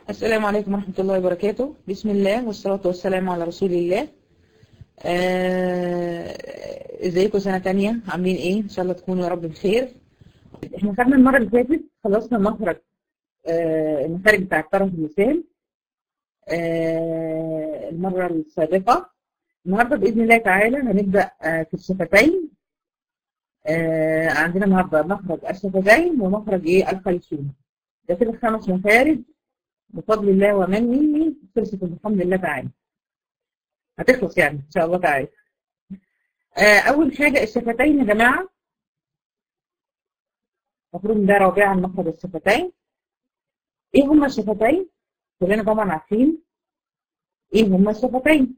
السلام عليكم ورحمة الله وبركاته بسم الله والصلاة والسلام على رسول الله آه، ازيكم سنة تانية عاملين ايه ان شاء الله تكونوا يا رب بخير احنا خدنا المرة اللي فاتت خلصنا مخرج آه، المخارج بتاع طرف اللسان آه، المرة السابقة النهاردة بإذن الله تعالى هنبدأ آه، في الشفتين آه، عندنا النهاردة مخرج الشفتين ومخرج ايه الخيشوم ده كده خمس مخارج بفضل الله ومنه خلصت بحمد الله تعالى هتخلص يعني ان شاء الله تعالى آه، اول حاجه الشفتين يا جماعه المفروض ان ده رابعا مخرج الشفتين ايه هما الشفتين كلنا طبعا عارفين ايه هما الشفتين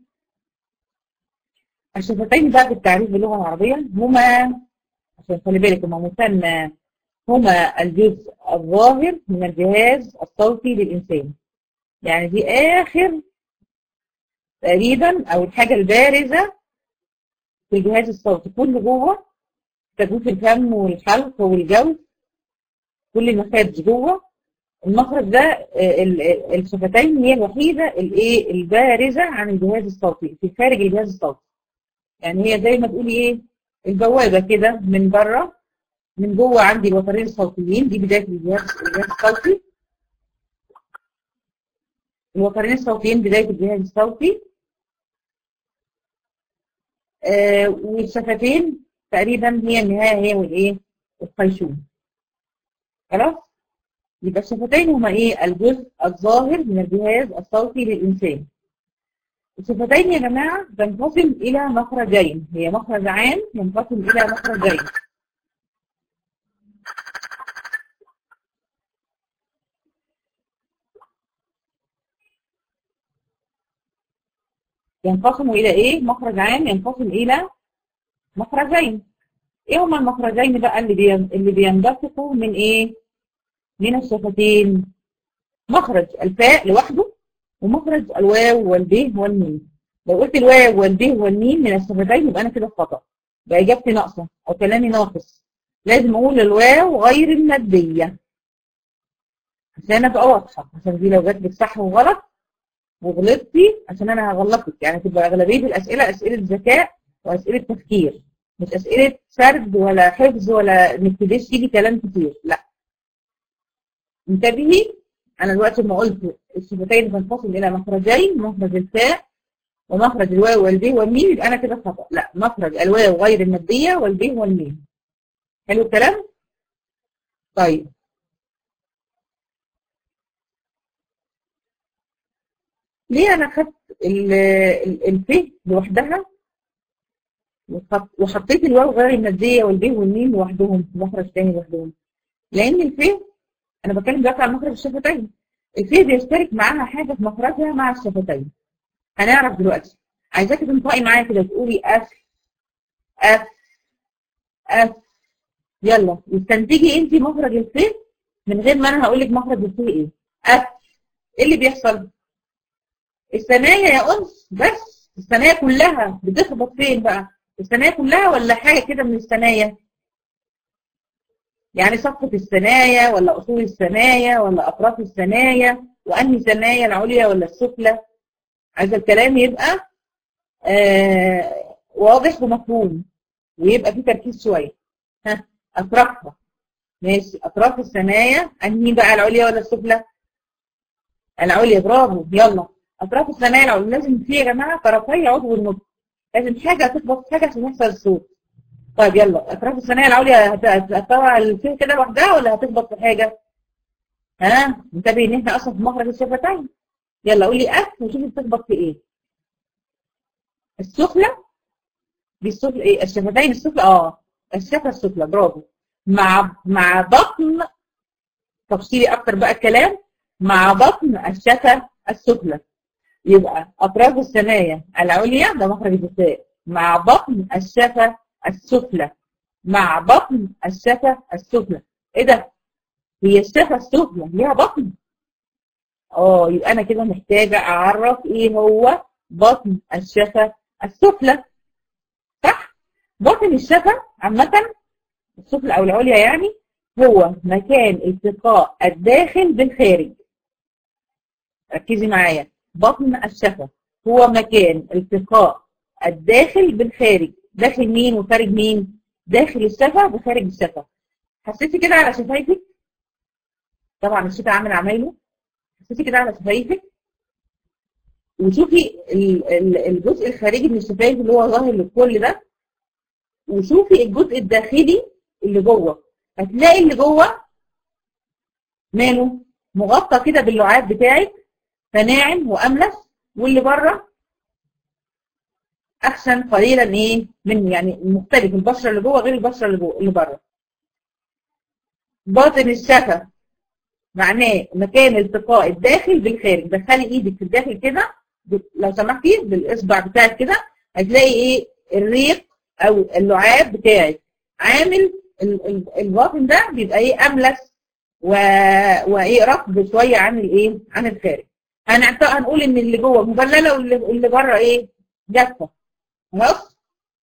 الشفتين بقى بالتعريف باللغه العربيه هما عشان خلي بالك هما مثنى هما الجزء الظاهر من الجهاز الصوتي للإنسان يعني دي آخر تقريبا أو الحاجة البارزة في الجهاز الصوتي كل جوه تجويف الفم والحلق والجوف كل المخارج جوه المخرج ده آه، ال- ال- الشفتين هي الوحيدة الايه البارزة عن الجهاز الصوتي في خارج الجهاز الصوتي يعني هي زي ما تقولي ايه البوابة كده من بره من جوه عندي الوترين الصوتيين دي بداية الجهاز الجهاز الصوتي الوترين الصوتيين بداية الجهاز الصوتي آه والشفتين تقريبا هي النهاية هي والايه الخيشوم خلاص يبقى الشفتين هما ايه الجزء الظاهر من الجهاز الصوتي للإنسان الشفتين يا جماعة تنقسم إلى مخرجين هي مخرج عام ينقسم إلى مخرجين ينقسم إلى إيه؟ مخرج عام ينقسم إلى مخرجين. إيه هما المخرجين بقى اللي بي... اللي بينبثقوا من إيه؟ من الشفتين. مخرج الفاء لوحده ومخرج الواو والب والميم. لو قلت الواو والب والميم من الشفتين يبقى أنا كده خطأ. يبقى إجابتي ناقصة أو كلامي ناقص. لازم أقول الواو غير المادية. عشان أبقى واضحة عشان دي لو جت بالصح وغلط وغلطتي عشان انا هغلطك يعني تبقى اغلبيه الاسئله اسئله ذكاء واسئله تفكير مش اسئله سرد ولا حفظ ولا انك تدش لي كلام كتير لا انتبهي انا دلوقتي لما قلت الشفتين تنفصل الى مخرجين مخرج الفاء ومخرج الواو والب والميم يبقى انا كده خطا لا مخرج الواو غير الماديه والب والميم حلو الكلام طيب ليه انا خدت ال- ال- الف لوحدها وخط- وحطيت الواو غير الماديه والب والميم لوحدهم في مخرج تاني لوحدهم لان الف انا بتكلم دلوقتي عن مخرج الشفتين الف بيشترك معاها حاجه في مخرجها مع الشفتين هنعرف دلوقتي عايزاكي تنطقي معايا كده تقولي اف اف اف يلا واستنتجي انت مخرج الف من غير ما انا هقول لك مخرج الف ايه اف ايه اللي بيحصل الثنايا يا أنس بس الثنايا كلها بتخبط فين بقى؟ الثنايا كلها ولا حاجة كده من الثنايا؟ يعني صفة الثنايا ولا أصول الثنايا ولا أطراف الثنايا وأنهي ثنايا العليا ولا السفلى؟ عايز الكلام يبقى آه واضح ومفهوم ويبقى فيه تركيز شوية ها أطرافها ماشي أطراف الثنايا أنهي بقى العليا ولا السفلى؟ العليا برافو يلا اطراف الثنايا العلوية لازم في يا جماعه طرفي عضو النطق لازم حاجه تخبط في حاجه عشان يحصل الصوت طيب يلا اطراف الثنايا العليا هت- هتقطع الفيه كده لوحدها ولا هتخبط في حاجه ها انتبهي ان احنا اصلا في مخرج الشفتين يلا قولي اف وشوفي بتخبط في ايه السفلى دي السفلى ايه الشفتين السفلى اه الشفه السفلى برافو مع مع بطن تفصيلي اكتر بقى الكلام مع بطن الشفه السفلى يبقى أطراف الثنايا العليا ده مخرج الفاء مع بطن الشفة السفلى مع بطن الشفة السفلى إيه ده؟ هي الشفة السفلى ليها بطن؟ اه يبقى أنا كده محتاجة أعرف إيه هو بطن الشفة السفلى صح؟ بطن الشفة عامة السفلى أو العليا يعني هو مكان التقاء الداخل بالخارج ركزي معايا بطن الشفة هو مكان التقاء الداخل بالخارج داخل مين وخارج مين داخل الشفة وخارج الشفة حسيتي كده على شفايفك طبعا الشتاء عامل عمايله حسيتي كده على شفايفك وشوفي الجزء الخارجي من الشفايف اللي هو ظاهر للكل ده وشوفي الجزء الداخلي اللي جوه هتلاقي اللي جوه ماله مغطى كده باللعاب بتاعك فناعم واملس واللي بره احسن قليلا ايه من يعني مختلف البشره اللي جوه غير البشره اللي جوه اللي بره باطن الشفه معناه مكان التقاء الداخل بالخارج دخلي ايدك في الداخل كده لو سمحتي بالاصبع بتاعك كده هتلاقي ايه الريق او اللعاب بتاعك عامل الباطن ده بيبقى ايه املس و... وايه رطب شويه عن الايه عن الخارج هنقول ان اللي جوه مبلله واللي بره ايه جافه خلاص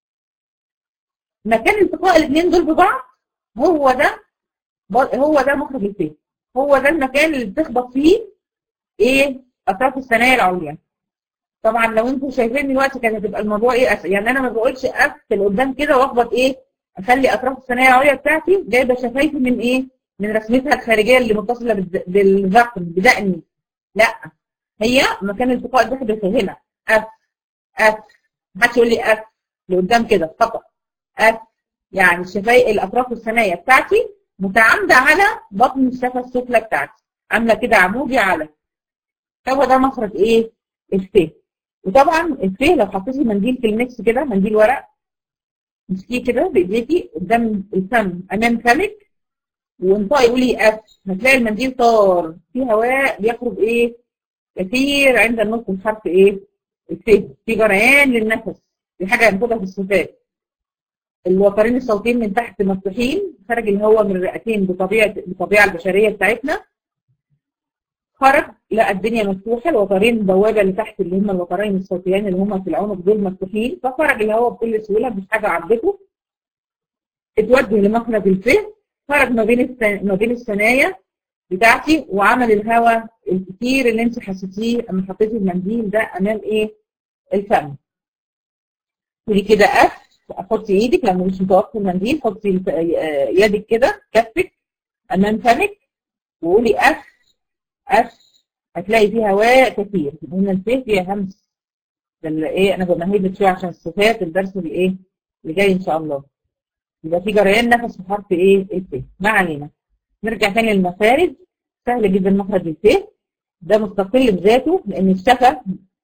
مكان التقاء الاثنين دول ببعض هو ده هو ده مخرج الفيل هو ده المكان اللي بتخبط فيه ايه اطراف الثنايا العليا طبعا لو انتم شايفين دلوقتي كانت هتبقى الموضوع ايه أسهل. يعني انا ما بقولش اقفل قدام كده واخبط ايه اخلي اطراف الثنايا العليا بتاعتي جايبه شفايفي من ايه من رسمتها الخارجيه اللي متصله بالذقن بدقني لا هي مكان التقاء الداخلي هنا اف اف ما حدش يقول لي اف لقدام كده فقط اف يعني الشفايف الاطراف الثنايا بتاعتي متعامده على بطن الشفه السفلى بتاعتي عامله كده عمودي على هو ده مخرج ايه الف وطبعا الف لو حطيتي منديل في الميكس كده منديل ورق مسكيه كده بايديكي قدام الفم امام فمك وانطقي قولي اف هتلاقي المنديل طار في هواء بيخرج ايه كثير عند النطق الحرف ايه الف في جريان للنفس دي حاجه هناخدها في الصفات الوترين الصوتيين من تحت مفتوحين خرج الهواء من الرئتين بطبيعه بالطبيعه البشريه بتاعتنا خرج لقى الدنيا مفتوحه الوترين البوابه اللي تحت اللي هم الوترين الصوتيين اللي هم في العنق دول مفتوحين فخرج الهواء بكل سهوله مش حاجه عدته اتوجه لمخرج الفه خرج ما بين ما بين الثنايا بتاعتي وعمل الهواء الكتير اللي انت حسيتيه اما حطيتي المنديل ده امام ايه الفم تقولي كده اف حطي ايدك لما مش متوقف المنديل حطي يدك كده كفك امام فمك وقولي اف اف هتلاقي فيه هواء كتير هنا الفيه فيها همس ايه انا بمهد شويه عشان الصفات الدرس الايه اللي جاي ان شاء الله يبقى في جريان نفس في حرف ايه الف ما علينا نرجع تاني للمخارج سهل جدا مخرج الف ده مستقل بذاته لان الشفه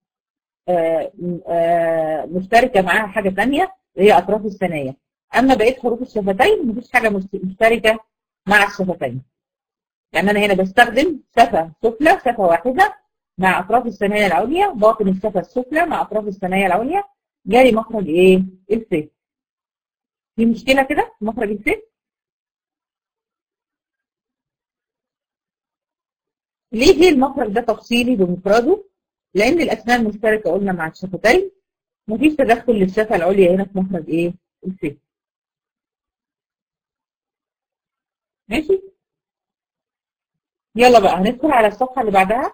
آآ آآ مشتركه معاها حاجه ثانيه هي اطراف الثنايا اما بقيه حروف الشفتين مفيش حاجه مشتركه مع الشفتين يعني انا هنا بستخدم شفه سفلى شفه واحده مع اطراف الثنايا العليا باطن الشفه السفلى مع اطراف الثنايا العليا جاري مخرج ايه الف في مشكله كده في مخرج الف ليه المخرج ده تفصيلي بمفرده لان الاسنان مشتركه قلنا مع الشفتين مفيش تدخل للشفه العليا هنا في مخرج ايه الف ماشي يلا بقى هندخل على الصفحه اللي بعدها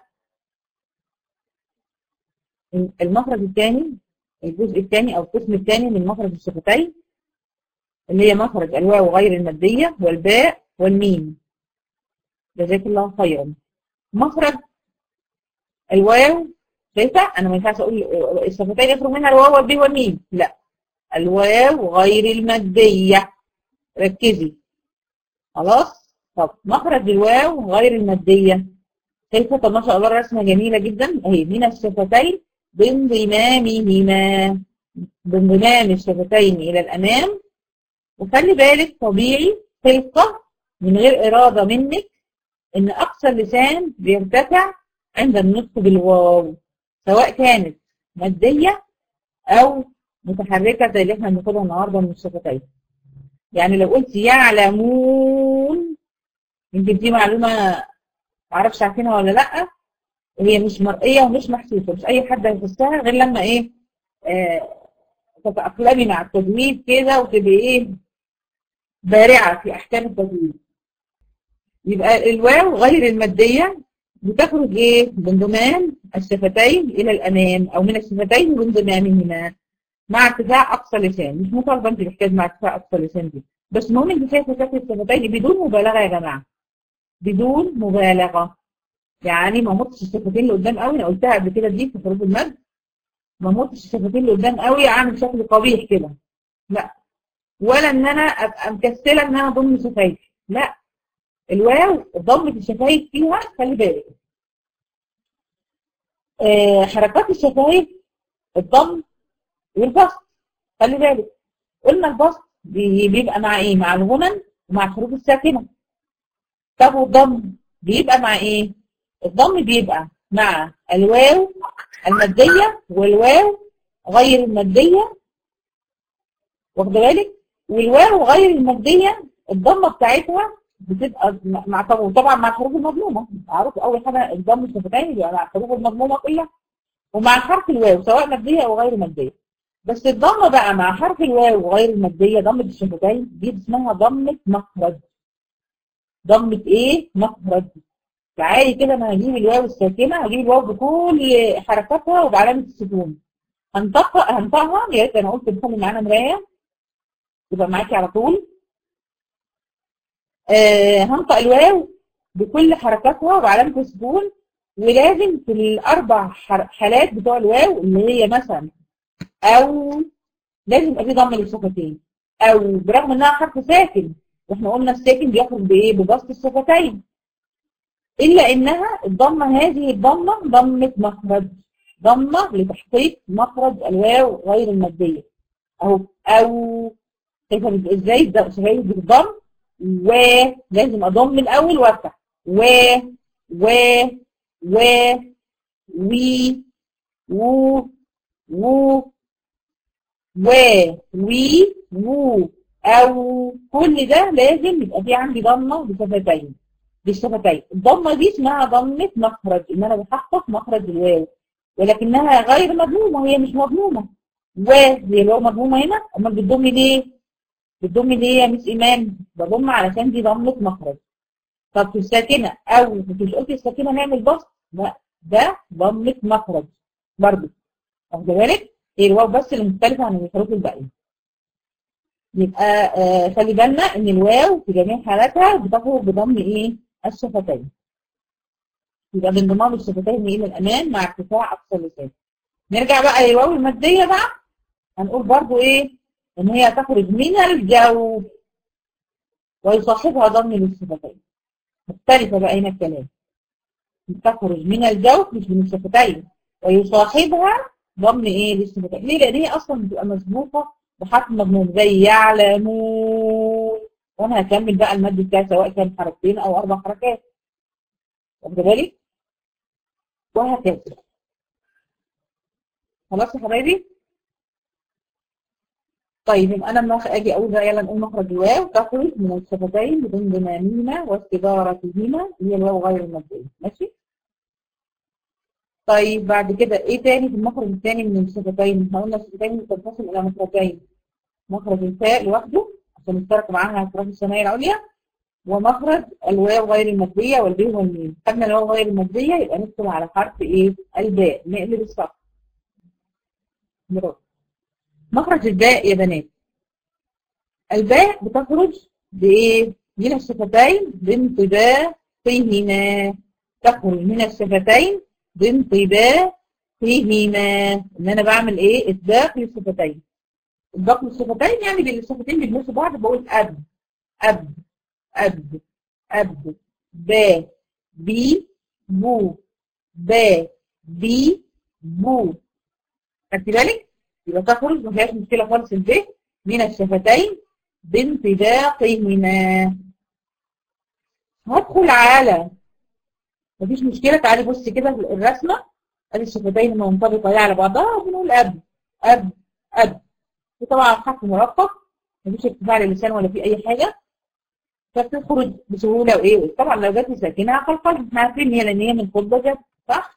المخرج الثاني الجزء الثاني او القسم الثاني من مخرج الشفتين اللي هي مخرج الواو غير الماديه والباء والميم جزاك الله خيرا مخرج الواو شايفه انا ما ينفعش اقول الشفتين يخرج منها الواو والبي والميم لا الواو غير الماديه ركزي خلاص طب مخرج الواو غير الماديه شايفه طب ما شاء الله الرسمه جميله جدا اهي من الشفتين بانضمامهما بانضمام الشفتين الى الامام وخلي بالك طبيعي خلقه من غير اراده منك ان اقصى اللسان بيرتفع عند النطق بالواو سواء كانت ماديه او متحركه زي اللي احنا بناخدها النهارده من الشفتين يعني لو قلت يعلمون يمكن دي معلومه معرفش عارفينها ولا لا هي مش مرئيه ومش محسوسه مش اي حد هيحسها غير لما ايه آه تتاقلمي مع التجويد كده وتبقي ايه بارعه في احكام التجويد يبقى الواو غير الماديه بتخرج ايه بانضمام الشفتين الى الامام او من الشفتين بانضمامهما مع ارتفاع اقصى لسان مش مطالبه انت بحكايه مع ارتفاع اقصى لسان دي بس المهم انت شايفه شكل الشفتين بدون مبالغه يا جماعه بدون مبالغه يعني ما مطش الشفتين لقدام قوي انا قلتها قبل كده دي في حروف المد ما مطش الشفتين لقدام قوي اعمل شكل قبيح كده لا ولا ان انا ابقى مكسله ان انا اضم شفايفي لا الواو ضمة الشفايف فيها خلي بالك آه حركات الشفايف الضم والبسط خلي بالك قلنا البسط بيبقى مع ايه مع الغنن ومع الحروف الساكنه طب والضم بيبقى مع ايه الضم بيبقى مع الواو الماديه والواو غير الماديه واخد بالك والواو غير الماديه الضمه بتاعتها بتبقى مع طبعا مع الحروف المضمومه معروف اول حاجه الضم الشفتين بيبقى مع الحروف المضمومه كلها ومع حرف الواو سواء ماديه او غير ماديه بس الضمه بقى مع حرف الواو وغير الماديه ضمه الشفتين دي اسمها ضمه مخرج ضمه ايه مخرج تعالي كده انا هجيب الواو الساكنه هجيب الواو بكل حركاتها وبعلامه السكون هنطقها هنطقها يا ريت انا قلت بخلي معانا مرايه يبقى معاكي على طول آه هنطق الواو بكل حركاتها وعلامة السكون ولازم في الأربع حالات بتوع الواو اللي هي مثلا أو لازم يبقى في ضم للشفتين أو برغم إنها حرف ساكن وإحنا قلنا الساكن بيخرج بإيه؟ ببسط الشفتين إلا إنها الضمة هذه الضمة ضمة مخرج ضمة لتحقيق مخرج الواو غير المادية أهو أو كيف إزاي شفايف بالضم ولازم اضم الاول وافتح و و و وي و و و وي و او كل ده لازم يبقى في عندي ضمه بشفتين بالشفتين الضمه دي اسمها ضمه مخرج ان انا بحقق مخرج الواو ولكنها غير مضمومه هي مش مضمومه و هي الواو مضمومه هنا امال بتضمي ليه؟ بتضم ليه يا مس ايمان بضم علشان دي ضمه مخرج طب في الساكنه او مش قلت الساكنه نعمل بسط لا ده ضمه مخرج برضه واخد بالك هي الواو بس اللي مختلفه عن الحروف الباقيه يبقى آه خلي بالنا ان الواو في جميع حالاتها بتخرج بضم ايه الشفتين يبقى بانضمام الشفتين الى الامام مع ارتفاع اقصى اللسان نرجع بقى للواو الماديه بقى هنقول برضو ايه ان هي تخرج من الجو ويصاحبها ضم للشفتين مختلفة بقى هنا الكلام تخرج من الجو مش من الشفتين ويصاحبها ضم ايه للشفتين ليه لان هي اصلا بتبقى مسبوقه بحرف مضموم زي يعلمون وانا هكمل بقى المد بتاعي سواء كان حركتين او اربع حركات واخد بالك وهكذا خلاص يا حبايبي طيب يبقى انا لما اجي اقول بقى يلا نقول مخرج الواو تخرج من الشفتين بدون ضمامهما واستدارتهما اللي هي الواو غير الماديه ماشي طيب بعد كده ايه تاني في المخرج الثاني من الشفتين احنا قلنا الشفتين بتنفصل الى مخرجين مخرج الفاء لوحده عشان يشترك معاها اطراف الثنايا العليا ومخرج الواو غير الماديه والب والميم خدنا الواو غير الماديه يبقى ندخل على حرف ايه الباء نقلب الصف برافو مخرج الباء يا بنات الباء بتخرج بايه من الشفتين بانطباقهما تخرج من الشفتين بانطباقهما ان انا بعمل ايه اطباق للشفتين اطباق للشفتين يعني الشفتين بيلمسوا بعض بقول اب اب اب اب با بي بو با بي بو خدتي بالك يبقى تخرج ما فيهاش مشكله خالص الب من الشفتين بانطباقهما هدخل على مفيش مشكله تعالي بصي كده في الرسمه ادي الشفتين منطبقه على بعضها وبنقول اب اب اب وطبعا حرف مرقق مفيش ارتفاع للسان ولا في اي حاجه فبتخرج بسهوله وايه طبعا لو جت ساكنه هقلقل احنا عارفين هي لان هي من خطبه جت صح؟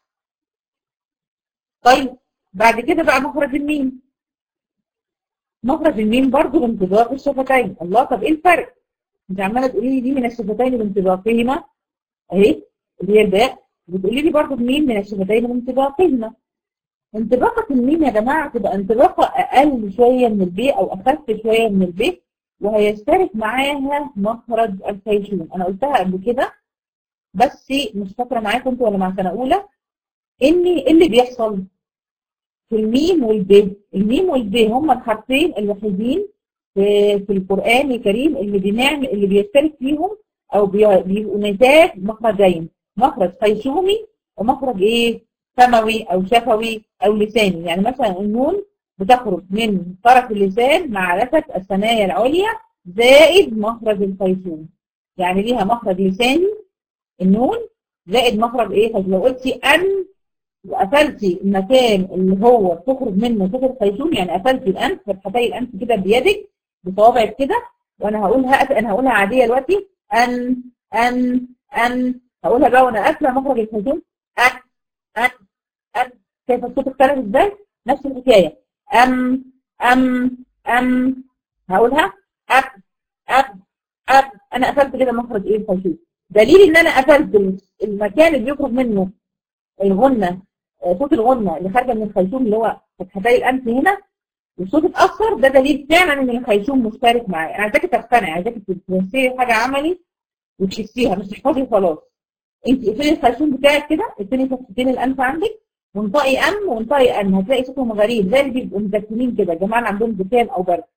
طيب بعد كده بقى مخرج الميم مخرج الميم برضه بانطباق الشفتين الله طب ايه الفرق؟ انت عماله تقولي لي دي من الشفتين بانطباقهما اهي اللي هي الباء بتقولي لي برضه مين من الشفتين انطباقهما انطباقة الميم يا جماعة تبقى انطباقة أقل شوية من البي أو أخف شوية من البي وهيشترك معاها مخرج الخيشوم أنا قلتها قبل كده بس مش فاكرة معاكم انتوا ولا مع سنة أولى إن اللي بيحصل في الميم والب الميم والب هما الحرفين الوحيدين في, في القرآن الكريم اللي بنعمل اللي بيشترك فيهم أو بيبقوا نتاج مخرجين مخرج خيشومي ومخرج إيه سموي أو شفوي أو لساني يعني مثلا النون بتخرج من طرف اللسان مع رفة الثنايا العليا زائد مخرج الخيشوم يعني ليها مخرج لساني النون زائد مخرج ايه لو قلتي ان وقفلتي المكان اللي هو بتخرج منه صوت الخيشوم يعني قفلتي الانف فتحتي الانف كده بيدك بصوابعك كده وانا هقولها انا هقولها عاديه دلوقتي ان ان ان هقولها بقى وانا قافله مخرج الخيشوم ان ان ان شايفه الصوت اختلف ازاي؟ نفس الحكايه ام ام ام هقولها اب اب اب انا قفلت كده مخرج ايه الخيشوم دليل ان انا قفلت المكان اللي بيخرج منه الغنه صوت الغنه اللي خارجه من الخيشوم اللي هو فتحتي الانف هنا والصوت اتاثر ده دليل فعلا ان الخيشوم مشترك معايا انا عايزاكي تقتنعي عايزاكي تمثلي حاجه عملي وتحسيها مش تحفظي وخلاص انت اقفلي الخيشوم بتاعك كده اقفلي فتحتين الانف عندك وانطقي ام وانطقي ان هتلاقي صوتهم غريب زي اللي بيبقوا مزكمين كده الجماعه اللي عندهم زكام او برد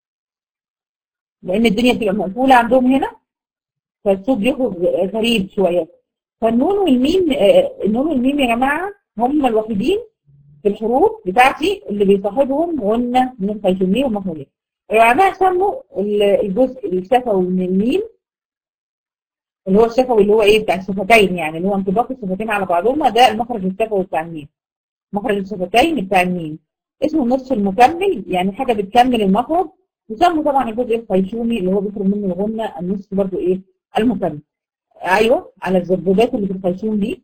لان الدنيا بتبقى مقفوله عندهم هنا فالصوت بيخرج غريب شويه فالنون والميم النون والميم يا جماعه هم الوحيدين في الحروف بتاعتي اللي بيصاحبهم غنة من الخيشومية والمخرجية. العلماء سموا الجزء الشفوي من الميم اللي هو الشفوي اللي هو ايه بتاع الشفتين يعني اللي هو انطباق الشفتين على بعضهما ده المخرج الشفوي بتاع الميم. مخرج الشفتين بتاع الميم. اسمه النصف المكمل يعني حاجة بتكمل المخرج وسموا طبعا الجزء الخيشومي اللي هو بيخرج منه الغنة النصف برضه ايه المكمل. ايوه على الزبدات اللي في الخيشوم دي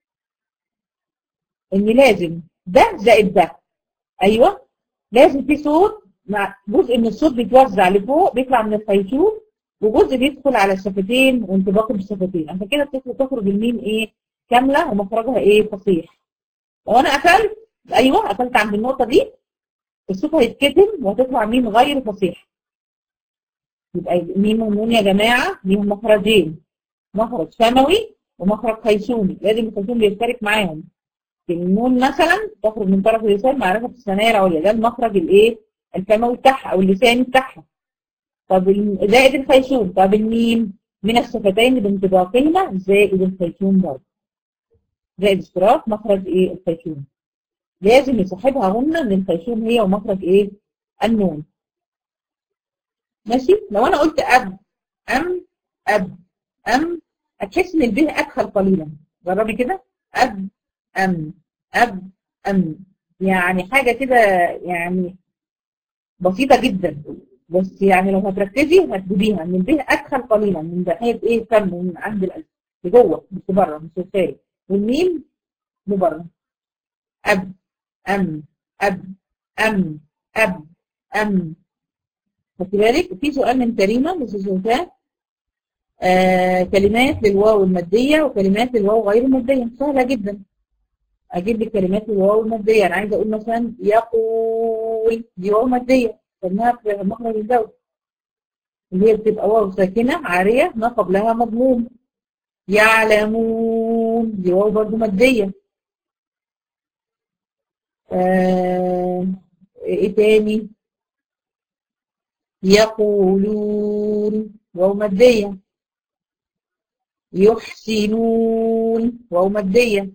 ان لازم ده زائد ده ايوه لازم في صوت مع جزء من الصوت بيتوزع لفوق بيطلع من الخيشوم وجزء بيدخل على الشفتين وانطباق بالشفتين عشان كده تخرج الميم ايه كامله ومخرجها ايه فصيح لو انا قفلت ايوه قفلت عند النقطه دي الصوت هيتكتم وهتطلع ميم غير فصيح يبقى ميم ونون يا جماعه ليهم مخرجين مخرج سموي ومخرج خيشومي لازم الخيشوم بيشترك معاهم النون مثلا تخرج من طرف اللسان مع رفعة الثنايا العليا ده المخرج الايه الفموي بتاعها او اللساني بتاعها طب زائد الخيشوم طب الميم من الشفتين بانطباقهما زائد الخيشوم برضه زائد اشتراك مخرج ايه الخيشوم لازم يصاحبها غنة من الخيشوم هي ومخرج ايه النون ماشي لو انا قلت اب ام اب ام هتحس ان الب ادخل قليلا جربي كده اب أم أب أم يعني حاجة كده يعني بسيطة جدا بس يعني لو هتركزي هتجيبيها من به أدخل قليلا من ناحية إيه فم من عند القلب لجوه مش بره مش الخارج والميم لبره أب أم أب أم أب أم خدي بالك في سؤال من كريمة بس شايفاه آه كلمات للواو المادية وكلمات للواو غير المادية سهلة جدا اجيب لي كلمات الواو الماديه انا عايزه اقول مثلا يقول دي واو ماديه خدناها في مخرج الزوج اللي هي بتبقى واو ساكنه عاريه ما قبلها مضموم يعلمون دي واو برضه ماديه آه ايه تاني يقولون واو ماديه يحسنون واو ماديه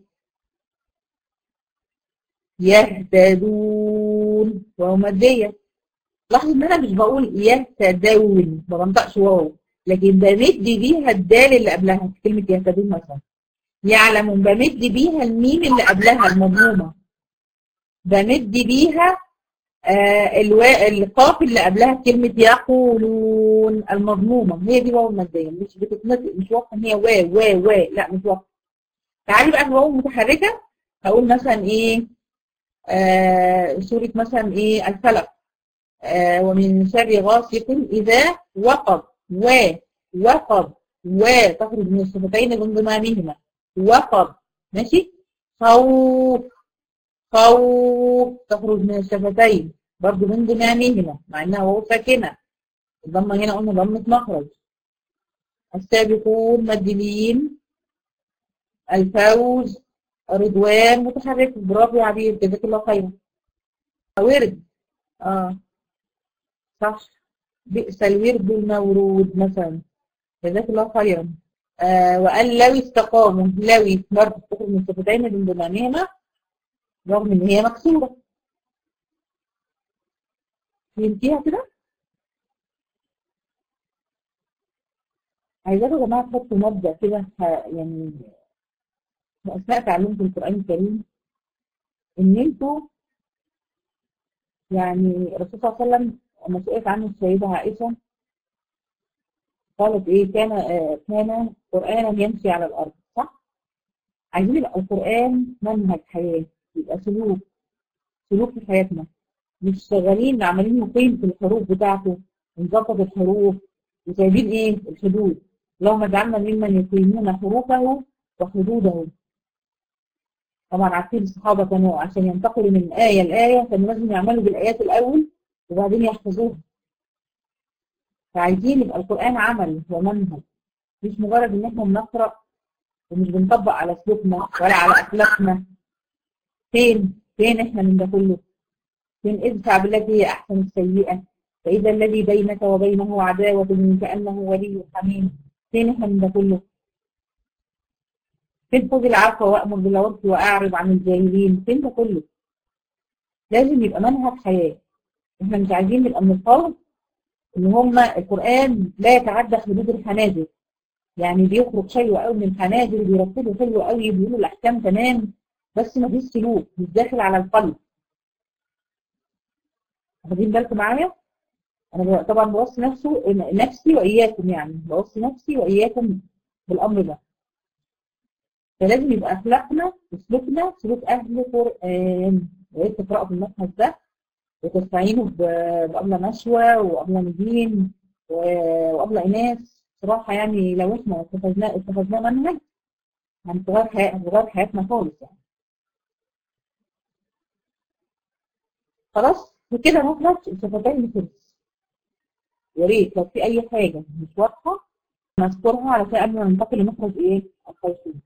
يهتدون واو مادية لاحظ ان انا مش بقول يهتدون ما بنطقش واو لكن بمد بيها الدال اللي قبلها في كلمة يهتدون مثلا يعلمون بمد بيها الميم اللي قبلها المضمومة بمد بيها آه الوا... القاف اللي قبلها كلمة يقولون المضمومة هي دي واو مادية مش بتتنطق مش واضحة ان هي وا وا وا لا مش واضحة تعالي بقى الواو متحركة هقول مثلا ايه آه سورة مثلا ايه الفلق آه ومن شر غاسق إذا وقب و وقب و تخرج من الصفتين بانضمامهما وقب ماشي خوف خوف تخرج من الشفتين برضو من دمامهما مع انها واو ساكنه الضمه هنا قلنا ضمه مخرج السابقون مدلين الفوز رضوان متحرك برافو يا عبير جزاك الله خيرا ورد اه صح بئس الورد المورود مثلا جزاك الله خيرا آه وقال لو استقاموا لو برضه تخرج من الشفتين من ضمانهما رغم ان هي مكسوره فهمتيها كده؟ عايزاكم يا جماعه تحطوا مبدا كده يعني اثناء تعلمكم القران الكريم ان انتوا يعني الرسول صلى الله عليه وسلم لما سئلت عنه السيده عائشه قالت ايه كان آه كان قرانا يمشي على الارض صح؟ عايزين يبقى القران منهج حياه يبقى سلوك سلوك في حياتنا مش شغالين عمالين نقيم في الحروف بتاعته ونظبط الحروف وسايبين ايه الحدود اللهم اجعلنا ممن يقيمون حروفه وحدوده طبعا عارفين الصحابه كانوا عشان ينتقلوا من ايه لايه كانوا لازم يعملوا بالايات الاول وبعدين يحفظوها فعايزين يبقى القران عمل ومنهج مش مجرد ان احنا بنقرا ومش بنطبق على سلوكنا ولا على اخلاقنا فين فين احنا من ده كله فين ادفع بالتي هي احسن السيئه فاذا الذي بينك وبينه عداوه كانه ولي حميم فين احنا من ده كله فين خذ العفو وامر بالعرف واعرض عن الجاهلين فين ده كله لازم يبقى منهج حياه احنا مش عايزين نبقى من القوم ان هم القران لا يتعدى حدود الحناجر يعني بيخرج حلو قوي من الحناجر بيرتبوا حلو قوي بيقولوا الاحكام تمام بس ما فيش سلوك مش داخل على القلب واخدين بالكم معايا انا طبعا بوصي نفسه نفسي واياكم يعني بوصي نفسي واياكم بالامر ده فلازم يبقى اخلاقنا وسلوكنا سلوك اهل قران ويا تقراوا في المنهج ده وتستعينوا بأبلة نشوة وأبلة ندين وأبلة إيناس صراحة يعني لو احنا اتخذنا اتخذنا منهج هنغير حياتنا هنغير حياتنا خالص يعني خلاص بكده نخرج الشفتين بترس يا ريت لو في أي حاجة مش واضحة نذكرها علشان قبل ما ننتقل لمخرج إيه الخيشين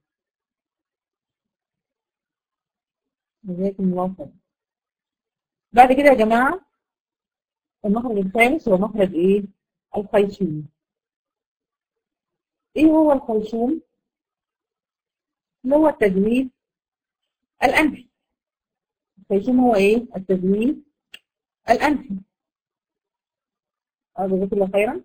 جزاكم الله خير بعد كده يا جماعة المخرج الخامس هو مخرج ايه؟ الخيشوم ايه هو الخيشوم؟ اللي هو التجويد الأنفي الخيشوم هو ايه؟ التجويد الأنفي اه جزاك الله خيرا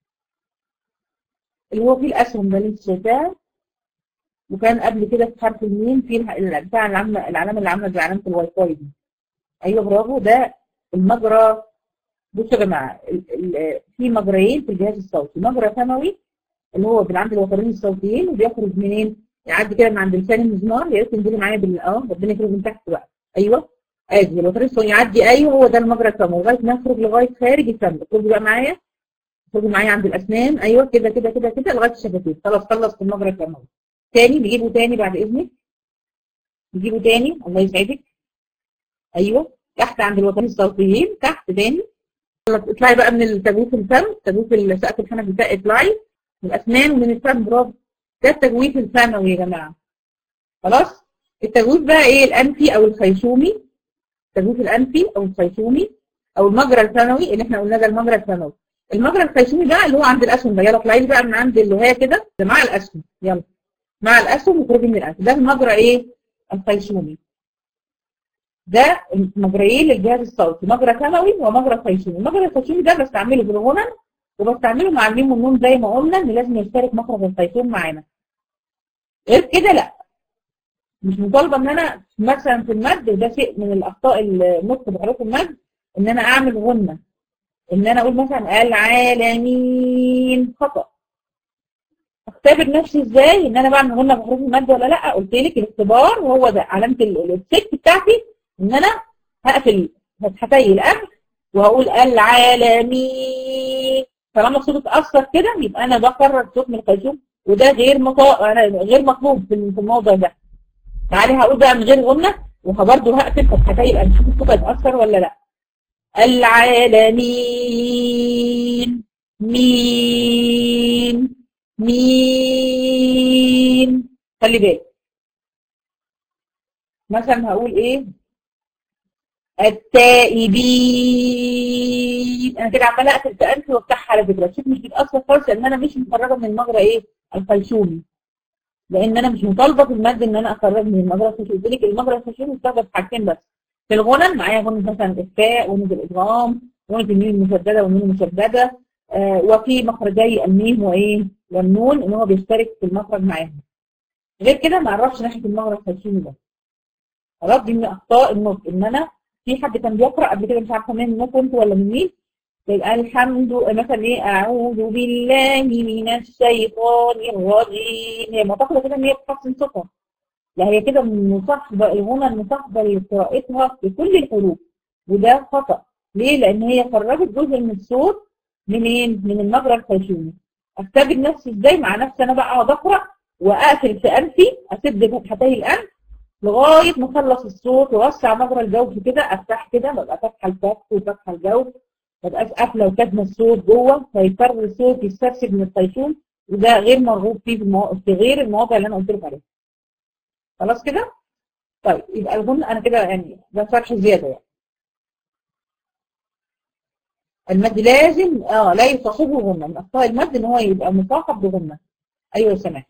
اللي هو فيه الأسهم ده اللي انت شايفاه وكان قبل كده في حرف الميم في بتاع العلامة العلامة اللي عاملة زي علامة الواي فاي دي ايوه برافو ده المجرى بصوا يا جماعه في مجريين في الجهاز الصوتي مجرى ثانوي اللي هو من عند الوترين الصوتيين وبيخرج منين؟ يعدي كده من عند لسان المزمار يا ريت تنزلي معايا بال اه ربنا يكرمك من تحت بقى ايوه ادي الوترين الصوتي يعدي ايوه هو ده المجرى الثانوي لغايه ما يخرج لغايه خارج الفم خرجي بقى معايا خرجي معايا عند الاسنان ايوه كده كده كده كده لغايه الشفتين خلاص خلص في المجرى الثانوي تاني نجيبه تاني بعد اذنك نجيبه تاني الله يسعدك ايوه تحت عند الوطنيين الصوتيين تحت تاني اطلعي بقى من التجويف الفم تجويف السقف الحنفي ده اطلعي من الاسنان ومن الفم برافو ده التجويف الفموي يا جماعه خلاص التجويف بقى ايه الانفي او الخيشومي التجويف الانفي او الخيشومي او المجرى الفموي اللي احنا قلنا ده المجرى الفموي المجرى الخيشومي ده اللي هو عند الاسهم ده يلا اطلعي لي بقى من عند اللي هي كده ده مع الاسهم يلا مع الاسهم وخرجي من الانف ده المجرى ايه الخيشومي ده مجريين للجهاز الصوتي مجرى ثانوي ومجرى خيشومي المجرى الخيشومي ده بستعمله بالغنى وبستعمله مع الميم والنون زي ما قلنا ان لازم يشترك مخرج الخيشوم معانا غير كده لا مش مطالبه ان انا مثلا في المد ده شيء من الاخطاء النطق بحروف المد ان انا اعمل غنى ان انا اقول مثلا العالمين خطا اختبر نفسي ازاي ان انا بعمل غنى بحروف المد ولا لا قلت لك الاختبار وهو ده علامه الست بتاعتي ان انا هقفل فتحتي الامر وهقول العالمين طالما الصوت اتاثر كده يبقى انا بكرر صوت من الخيشوم وده غير مطا... غير مطلوب في الموضوع ده تعالي هقول بقى من غير غنة وبرضه هقفل فتحتي يبقى نشوف الصوت هيتأثر ولا لا العالمين مين مين خلي بالك مثلا هقول ايه التائبين انا كده عماله اقفل في انفي وافتحها على فكره شوف مش بتاثر خالص لان انا مش مخرجه من المجرى ايه الخيشومي لان انا مش مطالبه في المد ان انا اخرج من المجرى الخيشومي قلت لك المجرى الخيشومي مستخدم في حاجتين بس في الغنى معايا غنى مثلا الإخفاء غنى الإدغام غنى الميم المشددة والنون المشددة آه وفي مخرجي الميم وإيه والنون إن هو بيشترك في المخرج معاهم غير كده ما اعرفش ناحية المخرج الخيشومي ده خلاص دي من أخطاء النطق إن أنا في حد كان بيقرأ قبل كده مش عارفة مين النطق أنت ولا من مين يبقى الحمد مثلا إيه أعوذ بالله من الشيطان الرجيم هي معتقدة كده إن هي بتحسن صوتها لا هي كده مصاحبة الغنى المصاحبة لقراءتها في كل الحروف وده خطأ ليه؟ لأن هي خرجت جزء من الصوت منين؟ من المجرى الخيشومي أستبد نفسي إزاي مع نفسي أنا بقى أقعد أقرأ وأقفل في أنفي أسد فتحتي الأنف لغاية ما أخلص الصوت وأوسع مجرى الجوف كده أفتح كده ببقى فاتحة الفتح وفاتحة الجوف ما بقاش قافلة وكاتمة الصوت جوه فيضطر الصوت يسترسل من الخيشوم وده غير مرغوب فيه في, المو... في غير المواضع اللي أنا قلت لك عليها خلاص كده طيب يبقى الغنى انا كده يعني ده شرح زياده يعني المد لازم اه لا يصاحبه غنى من اخطاء المد ان هو يبقى مصاحب بغنى ايوه يا سماح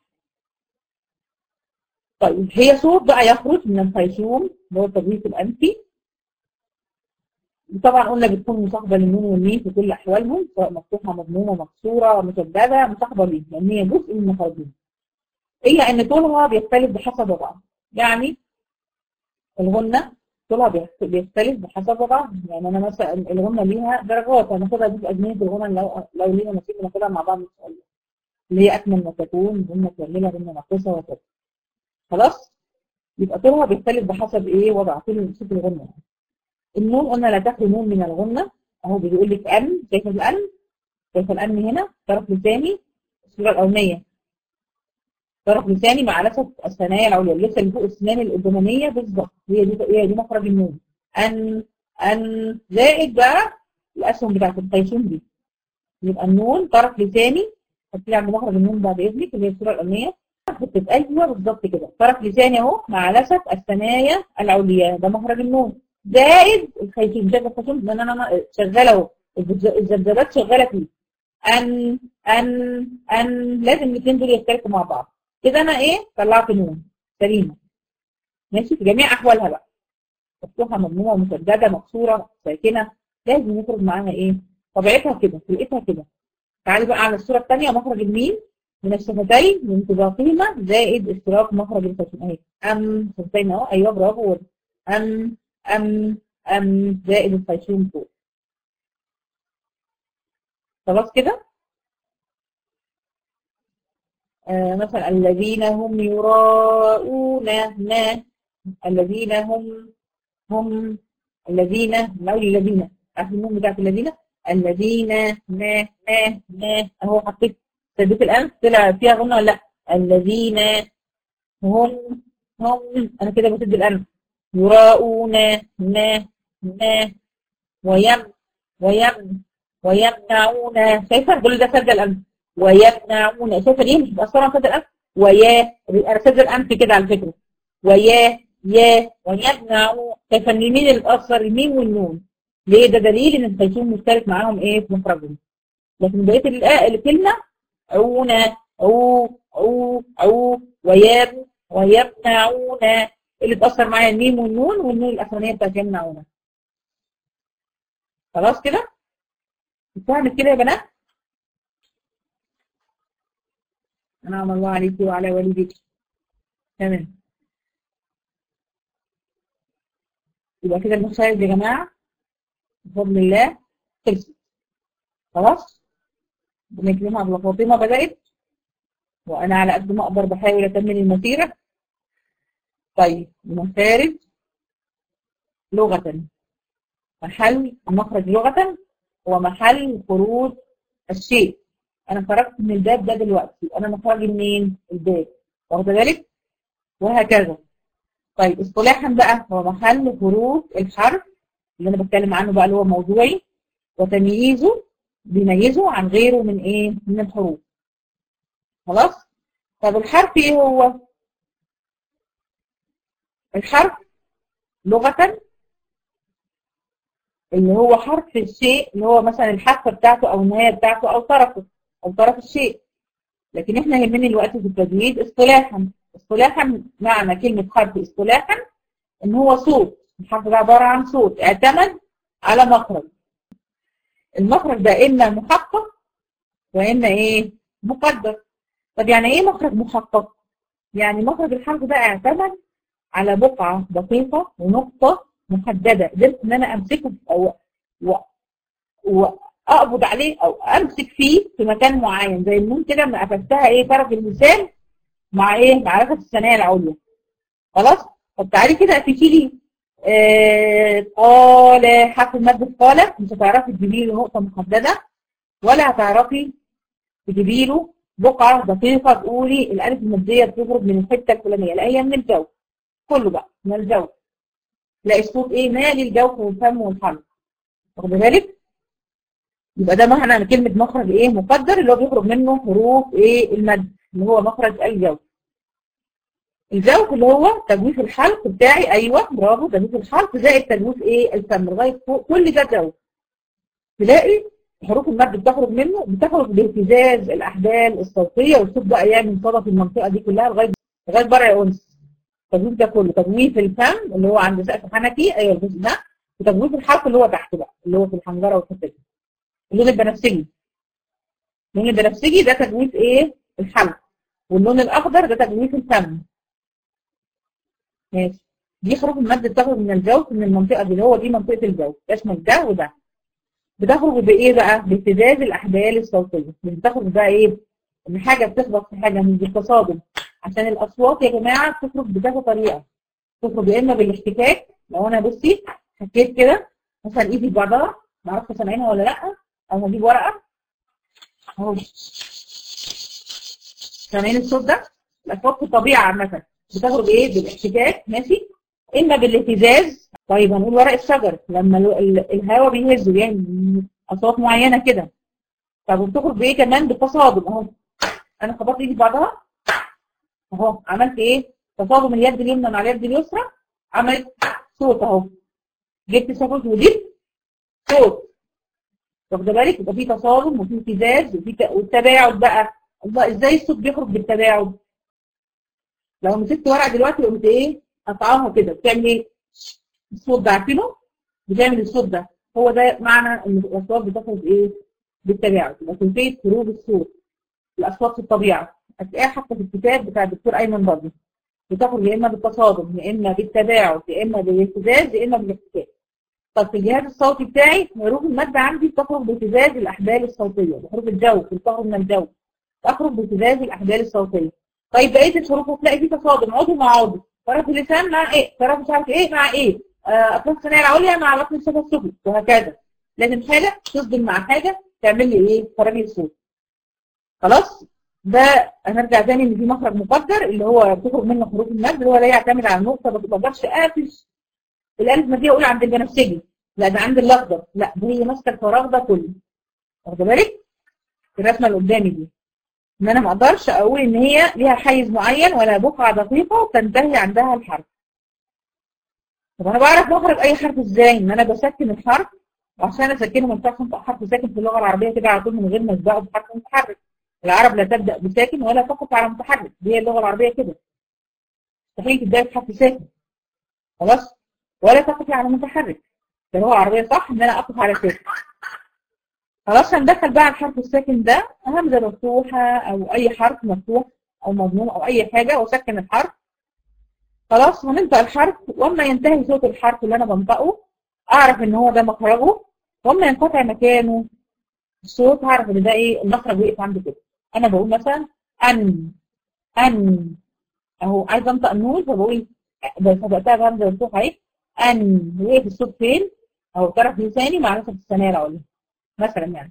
طيب هي صوت بقى يخرج من الخيشوم اللي هو التجويف الانفي طبعا قلنا بتكون مصاحبه للنون والميم في كل احوالهم سواء مفتوحه مضمومه مكسوره مشدده مصاحبه ليه لان هي جزء من مخارجهم الا ان طولها بيختلف بحسب وضعها يعني الغنة طولها بيختلف بحسب وضعها يعني انا مثلا الغنة ليها درجات هناخدها دي في اجنيه الغنى لو لو لينا نصيب ناخدها مع بعض ان شاء الله اللي هي اكمل ما تكون غنة كاملة غنة ناقصة وكذا خلاص يبقى طولها بيختلف بحسب ايه وضع طول صوت الغنة يعني. النون قلنا لا تخلو نون من الغنة اهو بيقول لك ان شايفه الان شايفه الان هنا طرف لساني الصوره الاولانيه طرف لساني مع لثه الثنايا العليا اللثه اللي فوق السنان القدامانيه بالظبط هي دي هي دي مخرج النون ان ان زائد بقى الاسهم بتاعت الخيشوم دي يبقى النون طرف لساني هتلاقي عند مخرج النون بعد اذنك اللي هي الصوره الاولانيه بتبقى ايوه بالظبط كده طرف لساني اهو مع لثه الثنايا العليا ده مخرج النون زائد الخيشوم شايف الخيشوم لان انا شغاله اهو الذبذبات شغاله فيه ان ان ان لازم الاثنين دول يشتركوا مع بعض كده انا ايه طلعت نون سليمه ماشي في جميع احوالها بقى مفتوحه مضمومه مسدده مكسوره ساكنه لازم يخرج معاها ايه طبيعتها كده طريقتها كده تعالي بقى على الصوره الثانيه مخرج الميم من الشفتين لانطباقهما زائد اشتراك مخرج الخشن اهي ام شفتين اهو ايوه برافو ام ام ام زائد الخيشوم فوق خلاص كده آه مثلا الذين هم يراءون ما الذين هم هم الذين مولي الذين عارف النون بتاعت الذين الذين ما ما ما اهو حطيت سديت الانف طلع فيها غنى ولا لا الذين هم هم انا كده بسد الانف يراءون ما ما ويم ويم ويمنعون شايفه كل ده سد الانف ويمنعون شايفه ليه مش مأثره سد الانف ويا انا سد الانف كده على فكره ويا يا ويمنعون شايفه ان المين اللي اتاثر الميم والنون ليه ده دليل ان الخيشوم مشترك معاهم ايه في مخرجهم لكن بقيه الكلمه عونا او او او ويم ويمنعون اللي اتاثر معايا الميم والنون والنون الاخرانيه بتاعت يمنعون خلاص كده بتعمل كده يا بنات أنعم الله عليك وعلى والديك تمام يبقى كده المشاهد يا جماعة بفضل الله خلصت خلاص بنكلمها أبو فاطمة بدأت وأنا على قد ما أقدر بحاول أكمل المسيرة طيب المخارج لغة محل المخرج لغة هو محل خروج الشيء انا خرجت من الباب ده دلوقتي انا مخرجي منين الباب واخده بالك وهكذا طيب اصطلاحا بقى هو محل حروف الحرف اللي انا بتكلم عنه بقى اللي هو موضوعي وتمييزه بيميزه عن غيره من ايه من الحروف خلاص طب الحرف ايه هو الحرف لغة اللي هو حرف الشيء اللي هو مثلا الحافة بتاعته او النهاية بتاعته او طرفه او طرف الشيء لكن احنا يهمني الوقت في التجويد اصطلاحا اصطلاحا معنى كلمة حرف اصطلاحا ان هو صوت الحرف ده عبارة عن صوت اعتمد على مخرج المخرج ده اما محقق واما ايه مقدر طب يعني ايه مخرج محقق يعني مخرج الحرف ده اعتمد على بقعة دقيقة ونقطة محددة قدرت ان انا امسكه او و... واقبض عليه او امسك فيه في مكان معين زي النون كده لما قفلتها ايه طرف اللسان مع ايه مع رفة الثنايا العليا خلاص طب تعالي كده قفلتي لي آه قال حرف المد قال مش هتعرفي تجيبي له نقطة محددة ولا هتعرفي تجيبي له بقعة دقيقة تقولي الألف المادية بتخرج من الحتة الفلانية لا هي من الجو كله بقى من الجو تلاقي الصوت ايه مالي الجوف والفم والحلق واخد بالك يبقى ده معنى كلمة مخرج ايه مقدر اللي هو بيخرج منه حروف ايه المد اللي هو مخرج الجوف الجوف اللي هو تجويف الحلق بتاعي ايوه برافو تجويف الحلق زائد تجويف ايه الفم لغايه فوق كل ده جوف تلاقي حروف المد بتخرج منه بتخرج باهتزاز الاحبال الصوتيه والصوت بقى يعمل صدى في المنطقه دي كلها لغايه لغايه برع انس التجويف ده كله تجويف الفم اللي هو عند سقف حنكي ايوه الجزء ده وتجويف الحلق اللي هو تحت بقى اللي هو في الحنجره والحته دي اللون البنفسجي اللون البنفسجي ده تجويف ايه الحلق واللون الاخضر ده تجويف الفم ماشي دي حروف المد بتخرج من الجوف من المنطقه دي اللي هو دي منطقه الجوف تشمل ده وده بتخرج بايه بقى باهتزاز الاحبال الصوتيه مش بتخرج بقى ايه ان حاجه بتخبط في حاجه مش بالتصادم عشان الاصوات يا جماعه بتخرج بكذا طريقه تخرج يا اما بالاحتكاك لو انا بصي حكيت كده مثلا ايدي ببعضها ما اعرفش سامعينها ولا لا او هجيب ورقه اهو سامعين الصوت ده الاصوات في الطبيعه عامه بتخرج ايه بالاحتكاك ماشي اما بالاهتزاز طيب هنقول ورق الشجر لما الهواء بيهز يعني اصوات معينه كده طب وبتخرج بايه كمان بالتصادم اهو انا خبطت ايدي بعضها اهو عملت ايه تصادم اليد اليمنى مع اليد اليسرى عملت صوت اهو جبت صوت وجبت صوت واخد بالك يبقى في تصادم وفي اهتزاز وفي والتباعد بقى الله ازاي الصوت بيخرج بالتباعد لو مسكت ورقه دلوقتي قمت ايه قطعاها كده بتعمل ايه الصوت ده عارفينه بتعمل الصوت ده هو ده معنى ان الاصوات بتخرج ايه بالتباعد يبقى كيفيه خروج الصوت الاصوات في الطبيعه هتلاقيها حتى في الكتاب بتاع الدكتور ايمن برضه بتخرج يا اما بالتصادم يا اما بالتباعد يا اما بالاهتزاز يا اما بالاحتكاك طب في الجهاز الصوتي بتاعي حروف المادة عندي بتخرج باهتزاز الأحبال الصوتية بحروف الجو بتخرج من الجو تخرج باهتزاز الأحبال الصوتية طيب بقية الحروف هتلاقي في تصادم عضو مع عضو طرف اللسان مع ايه طرف مش عارف ايه مع ايه أطراف الثنايا العليا مع لفظ الشفة السفلي وهكذا لازم حاجة تصدم مع حاجة تعمل لي ايه خرج الصوت خلاص ده هنرجع تاني ان في مخرج مقدر اللي هو بتخرج منه حروف المد اللي هو لا يعتمد على النقطه ما تقدرش اقفش الالف ماديه اقول عند البنفسجي لا ده عند الاخضر لا ده هي ماسكه الفراغ ده كله واخد بالك الرسمه اللي قدامي دي ان انا ما اقدرش اقول ان هي ليها حيز معين ولا بقعه دقيقه تنتهي عندها الحرف طب انا بعرف مخرج اي حرف ازاي ان انا بسكن الحرف وعشان اسكنه ما ينفعش انطق حرف ساكن في اللغه العربيه كده على طول من غير ما اسبقه بحرف متحرك العرب لا تبدا بساكن ولا تقف على متحرك دي اللغه العربيه كده مستحيل تبداي بحرف ساكن خلاص ولا تقفي على متحرك اللغه العربيه صح ان انا اقف على ساكن خلاص هندخل بقى الحرف الساكن ده همزه مفتوحه او اي حرف مفتوح او مضموم او اي حاجه واسكن الحرف خلاص هننطق الحرف واما ينتهي صوت الحرف اللي انا بنطقه اعرف ان هو ده مخرجه واما ينقطع مكانه الصوت هعرف ان ده ايه المخرج وقف عند كده انا بقول مثلا ان ان اهو عايزه انطق النون فبقول فبقتها بهمزه مفتوحه اهي ان وقف الصوت فين اهو طرف لساني مع نفس الثنايا العليا مثلا يعني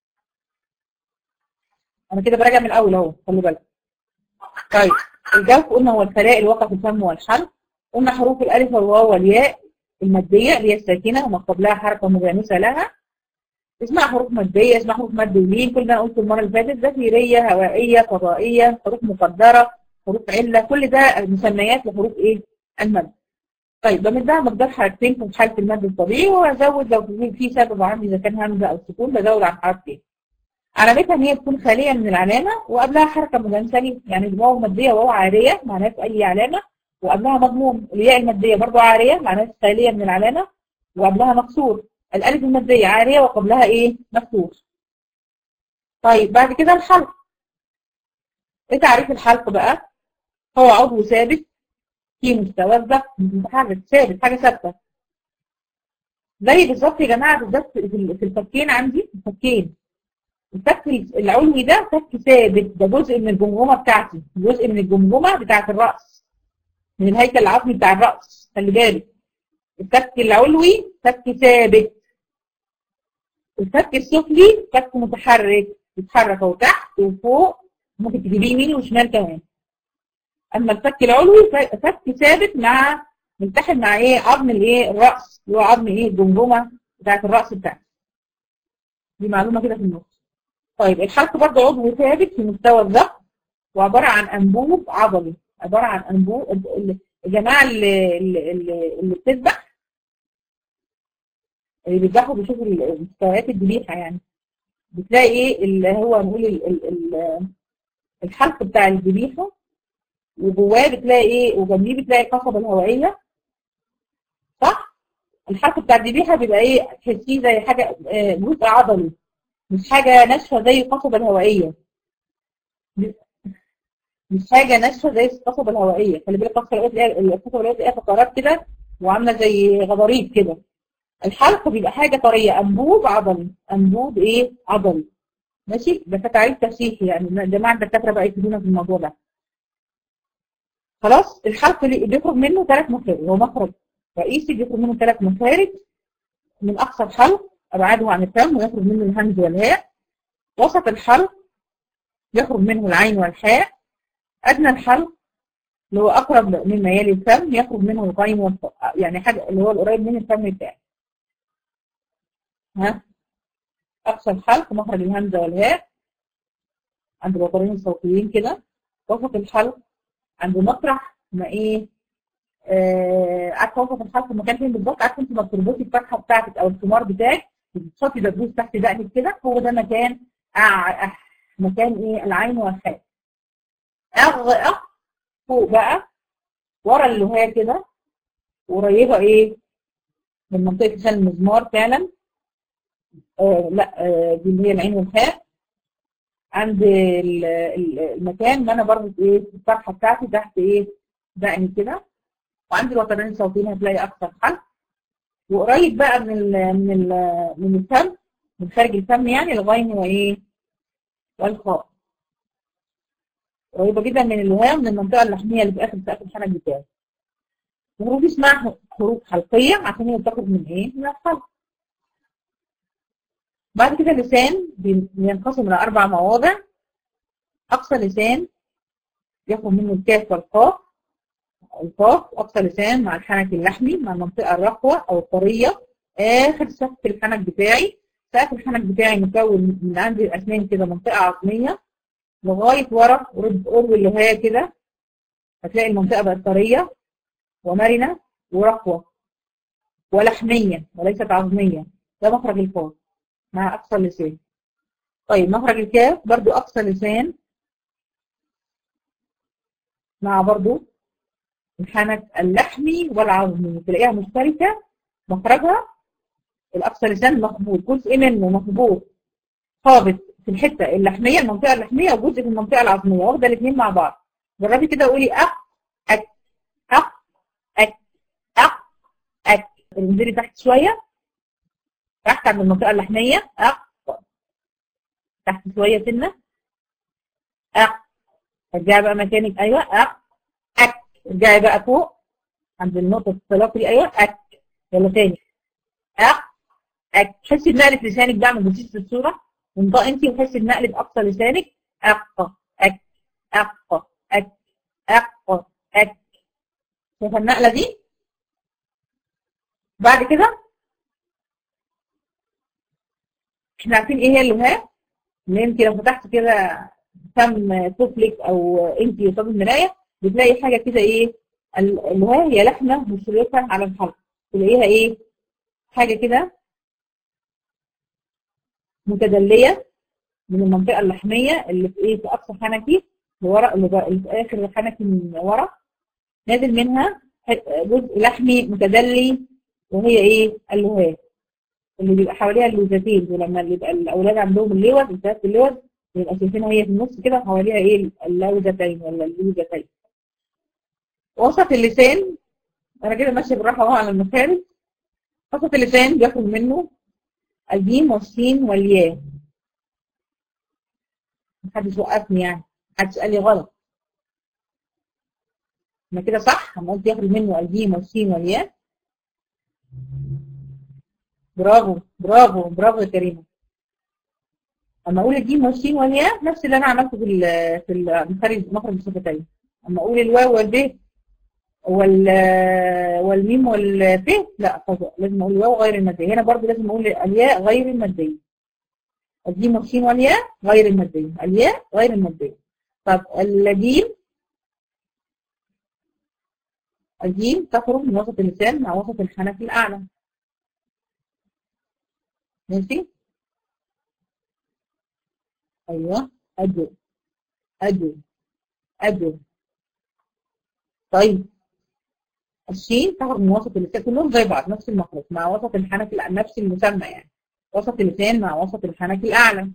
انا كده براجع من الاول اهو خلي بالك طيب الجوف قلنا هو الفراء الواقع في الفم والحلق قلنا حروف الالف والواو والياء الماديه اللي هي الساكنه وما قبلها حركه مجانسه لها اسمها حروف ماديه اسمها حروف مد ولين كل ده قلت المره اللي فاتت زفيريه هوائيه فضائيه حروف مقدره حروف عله كل ده مسميات لحروف ايه المد طيب بمدها مقدار حركتين في حاله المد الطبيعي وازود لو في سبب عندي اذا كان همزه او سكون بزود عن حركتين علامتها ان هي تكون خاليه من العلامه وقبلها حركه مجانسه لي يعني الواو ماديه وواو عاريه معناها اي علامه وقبلها مضموم الياء الماديه برضو عاريه معناها خاليه من العلامه وقبلها مكسور الالف الماديه عاريه وقبلها ايه مكسور طيب بعد كده الحلق ايه تعريف الحلق بقى هو عضو ثابت في مستوى الضغط متحرك ثابت حاجه ثابته زي بالظبط يا جماعه بالظبط في الفكين عندي الفكين الفك العلوي ده فك ثابت ده جزء من الجمجمه بتاعتي جزء من الجمجمه بتاعت الراس من الهيكل العظمي بتاع الراس خلي بالك الفك العلوي فك ثابت الفك السفلي فك متحرك بيتحرك اهو تحت وفوق ممكن تجيبيه يمين وشمال كمان اما الفك العلوي فك ثابت مع ملتحم مع ايه عظم الايه الراس اللي هو عظم ايه الجمجمه بتاعت الراس بتاعتي دي معلومه كده في النص طيب الحلق برضه عضو ثابت في مستوى الضغط وعباره عن انبوب عضلي عباره عن انبوب الجماعه اللي اللي, اللي بتذبح اللي بيذبحوا بيشوفوا مستويات الذبيحه يعني بتلاقي ايه اللي هو نقول الحلق بتاع الذبيحه وجواه بتلاقي ايه وجنبيه بتلاقي القصبه الهوائيه صح الحلق بتاع الذبيحه بيبقى ايه تحسيه زي حاجه جزء عضلي مش حاجه ناشفه زي القصبه الهوائيه مش حاجه ناشفه زي القصبه الهوائيه خلي بالك القصبه الهوائيه القصبه الهوائيه تلاقيها فقرات كده وعامله زي غضاريف كده الحلق بيبقى حاجه طريه انبوب عضلي انبوب ايه عضلي ماشي ده تعريف تفسيحي يعني جماعه الدكاتره بقى يفيدونا في الموضوع ده خلاص الحلق اللي بيخرج منه ثلاث مخارج هو مخرج رئيسي بيخرج منه ثلاث مخارج من اقصى الحلق ابعاده عن الفم ويخرج منه الهمز والهاء وسط الحلق يخرج منه العين والحاء ادنى الحلق اللي هو اقرب مما يلي الفم يخرج منه الغين والفاء يعني حاجه اللي هو القريب من الفم بتاعي ها اقصى الحلق مخرج الهمزه والهاء عند الوترين الصوتيين كده وسط الحلق عند مطرح ما ايه آه عارفه وسط الحلق المكان فين بالظبط عارفه انت ما بتربطي الفتحه بتاعتك او الثمار بتاعك بتحطي دبوس تحت دقنك كده هو ده مكان أع... مكان ايه العين والحاء اغ اغ فوق بقى ورا اللهايه كده قريبه ايه من منطقه لسان المزمار فعلا آه لا آه دي اللي هي العين والحاء عند المكان ما انا بربط ايه الفتحه بتاعتي تحت ايه دقني كده وعند الوترين الصوتيين هتلاقي اكثر حلق وقريب بقى من ال من ال من الفم من خارج الفم يعني الغين وايه والخاء قريبه جدا من اللهايه من المنطقه اللحميه اللي في اخر سقف الحنك بتاعي الحروف دي اسمها حروف حلقيه عشان هي بتاخد من ايه؟ من الحلق بعد كده اللسان بينقسم الى اربع مواضع اقصى لسان ياخد منه الكاف والقاف القاف اقصى لسان مع الحنك اللحمي مع المنطقه الرخوه او الطريه اخر سقف الحنك بتاعي سقف الحنك بتاعي مكون من عند الاسنان كده منطقه عظميه لغايه ورا قرب اللهايه كده هتلاقي المنطقه بقت طريه ومرنه ورخوه ولحميه وليست عظميه ده مخرج القاف مع اقصى اللسان طيب مخرج الكاف برضو اقصى لسان مع برضو الحنك اللحمي والعظمي تلاقيها مشتركه مخرجها الاقصى لسان مخبوط جزء منه مخبوط خابط في الحته اللحميه المنطقه اللحميه وجزء في المنطقه العظميه واخده الاثنين مع بعض جربي كده قولي اخ اك اخ اك اخ اك انزلي تحت شويه تحت عند المنطقه اللحميه اخ تحت شويه سنه اخ ارجعي بقى مكانك ايوه اخ اك ارجعي بقى فوق عند النقطه التلاقي دي ايوه اك يلا تاني اخ اك تحسي بنقله لسانك ده ما بتجيش في الصوره وانطق انت وحسي بنقله اقصى لسانك اق اك اق اك اق اك شايفه النقله دي بعد كده احنا عارفين ايه هي اللهاه ان انت لو فتحت كده فم طفلك او انت قصاد المرايه بتلاقي حاجه كده ايه اللهاه هي لحمه مشرفه على الحلق تلاقيها ايه حاجه كده متدليه من المنطقه اللحميه اللي في ايه في اقصى حنكي لورا اللي في اخر الحنكي من ورا نازل منها جزء لحمي متدلي وهي ايه اللهاه اللي بيبقى حواليها اللوزتين ولما اللي يبقى الاولاد عندهم اللوز انتهت اللوز يبقى شايفينها هي في النص كده وحواليها ايه اللوزتين ولا اللوزتين وسط اللسان انا كده ماشيه بالراحه اهو على المخارج وسط اللسان بيخرج منه الجيم والسين والياء محدش وقفني يعني محدش قال لي غلط ما كده صح انا قلت يخرج منه الجيم والسين والياء برافو برافو برافو يا كريمه اما اقول الجيم والسين والياء نفس اللي انا عملته في في المخارج مخرج الشفتين اما اقول الواو والب وال والميم والف لا طبعا لازم اقول الواو غير الماديه هنا برضو لازم اقول الياء غير الماديه الجيم والسين والياء غير الماديه الياء غير الماديه طب الجيم الجيم تخرج من وسط اللسان مع وسط الحنك الاعلى ماشي ايوه ادو ادو ادو طيب الشين تخرج من وسط اللسان كلهم زي بعض نفس المخرج مع وسط الحنك نفس المسمى يعني وسط اللسان مع وسط الحنك الاعلى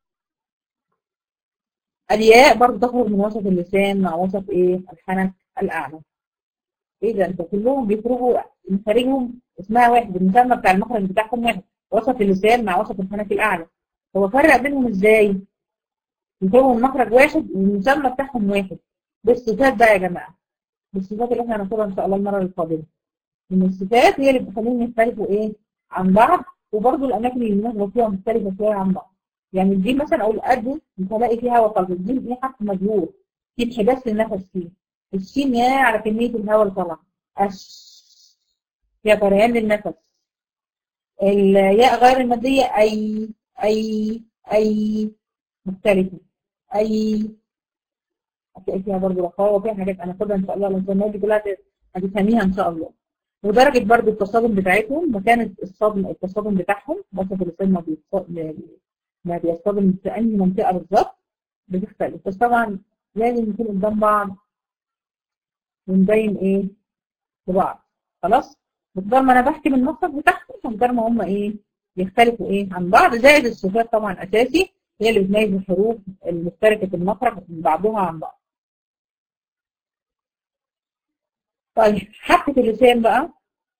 الياء برضه تخرج من وسط اللسان مع وسط ايه الحنك الاعلى ايه ده انت كلهم بيخرجوا مخارجهم اسمها واحد المسمى بتاع المخرج بتاعهم واحد وسط اللسان مع وسط الحنك الاعلى هو فرق بينهم ازاي يكونوا مخرج واحد والمسمى بتاعهم واحد بالصفات بقى يا جماعه بالصفات اللي احنا هناخدها ان شاء الله المره القادمه ان الصفات هي اللي بتخليهم يختلفوا ايه عن بعض وبرضه الاماكن اللي بنخبط فيها مختلفه شويه عن بعض يعني الجيم مثلا اقول قد مش هلاقي فيها هواء خالص الجيم ايه حرف مجهول في انحباس للنفس فيه الشين يا على كميه الهواء اللي طالعه اش فيها طريان للنفس الياء غير الماديه اي اي اي مختلفه اي هتلاقي فيها برضه رخاوه وفيها حاجات هناخدها ان شاء الله لما دي كلها هتفهميها ان شاء الله ودرجه برضه التصادم بتاعتهم مكان الصدم التصادم بتاعهم وسط اللسان ما ما بيصطدم في اي منطقه بالظبط بتختلف بس طبعا لازم نكون قدام بعض ونبين ايه لبعض خلاص مقدار ما انا بحكي من المخرج بتاعهم مقدار ما هم ايه يختلفوا ايه عن بعض زائد الصفات طبعا اساسي هي اللي بتميز الحروف المشتركه المخرج من بعضها عن بعض طيب حركه اللسان بقى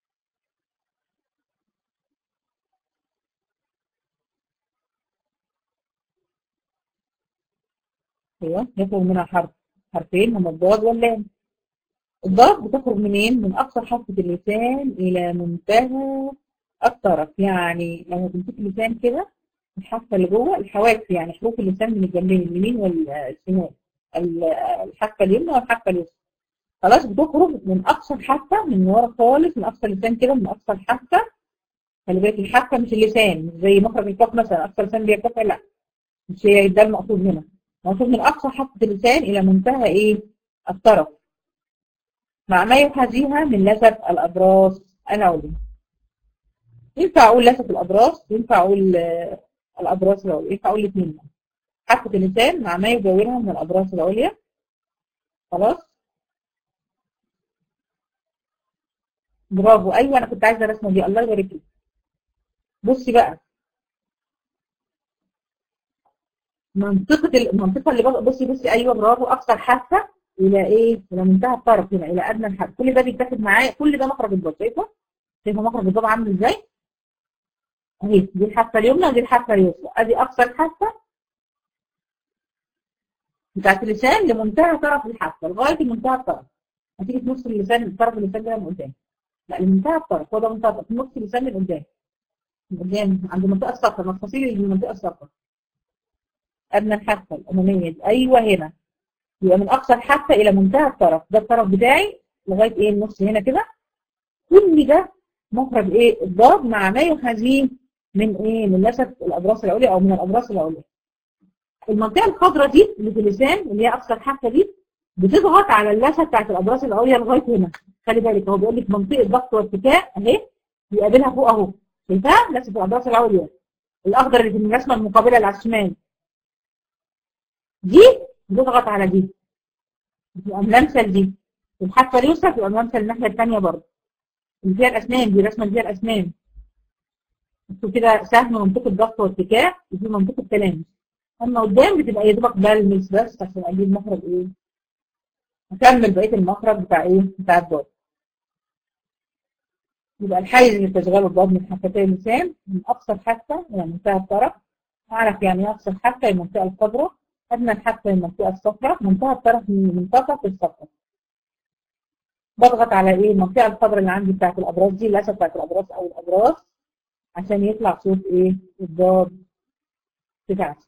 ايوه يخرج منها حرف حرفين هما الضاد واللام الضاد بتخرج منين؟ من اقصى حافه اللسان الى منتهى الطرف يعني لو هتمسك اللسان كده الحافه اللي جوه الحواف يعني حروف اللسان من الجنبين اليمين والشمال الحافه اليمنى والحافه اليسرى خلاص بتخرج من اقصى الحافه من ورا خالص من اقصى اللسان كده من اقصى الحافه خلي بالك الحافه مش اللسان مش زي مخرج الكف مثلا اقصى اللسان بيرتفع لا مش هي ده المقصود هنا المقصود من اقصى حافه اللسان الى منتهى ايه الطرف مع ما يحاذيها من لثه الابراس العليا ينفع اقول لثه الابراس ينفع اقول الابراس العليا ينفع اقول الاثنين حافه اللسان مع ما يجاورها من الابراس العليا خلاص برافو ايوه انا كنت عايزه الرسمه دي الله يبارك فيك بصي بقى منطقه المنطقه اللي بصي بصي ايوه برافو اقصى الحافه الى ايه؟ الى منتهى الطرف هنا الى ادنى الحافه كل ده بيتاخد معايا كل ده مخرج الضاد شايفه؟ شايفه مخرج الضاد عامل ازاي؟ اهي دي الحافه اليمنى ودي الحافه اليسرى ادي اقصى الحافه بتاعت اللسان لمنتهى طرف الحافه لغايه منتهى الطرف هتيجي في نص اللسان طرف اللسان ده من قدام لا لمنتهى الطرف هو ده منتهى في نص اللسان من قدام من قدام عند المنطقه الصفراء مفاصيل المنطقه الصفراء ادنى الحافه الاماميه دي ايوه هنا يبقى من اقصى الحافه الى منتهى الطرف ده الطرف بتاعي لغايه ايه النص هنا كده كل ده مخرج ايه الضاد مع ما يحاذيه من ايه من لثه الاضراس العليا او من الاضراس العليا المنطقه الخضراء دي اللي في اللسان اللي هي اقصى الحافه دي بتضغط على اللثه بتاعت الاضراس العليا لغايه هنا خلي بالك هو بيقول لك منطقه ضغط وارتفاع اهي بيقابلها فوق اهو شايفاها لثه الاضراس العليا الاخضر اللي في الرسمه المقابله اللي على الشمال دي بتضغط على دي بتبقى ملامسه لدي الحافه اليسرى بتبقى ملامسه الناحيه الثانيه برضه اللي فيها الاسنان دي رسمه اللي فيها الاسنان مكتوب كده سهم منطقه ضغط وارتفاع وفي منطقه تلامس اما قدام بتبقى يا دوبك بلمس بس عشان اجيب مخرج ايه اكمل بقيه المخرج بتاع ايه بتاع الضاد يبقى الحيز اللي تشغله الضاد من حفتي اللسان من اقصى الحافه يعني منتهى الطرف اعرف يعني ايه اقصى الحافه المنطقه الخضراء ادنى الحافه المنطقه الصفراء منتهى الطرف من منتصف الصفراء بضغط على ايه المنطقه الخضراء اللي عندي بتاعت الابراج دي اللثه بتاعت الابراج او الابراج عشان يطلع صوت ايه الضاد بتاعتي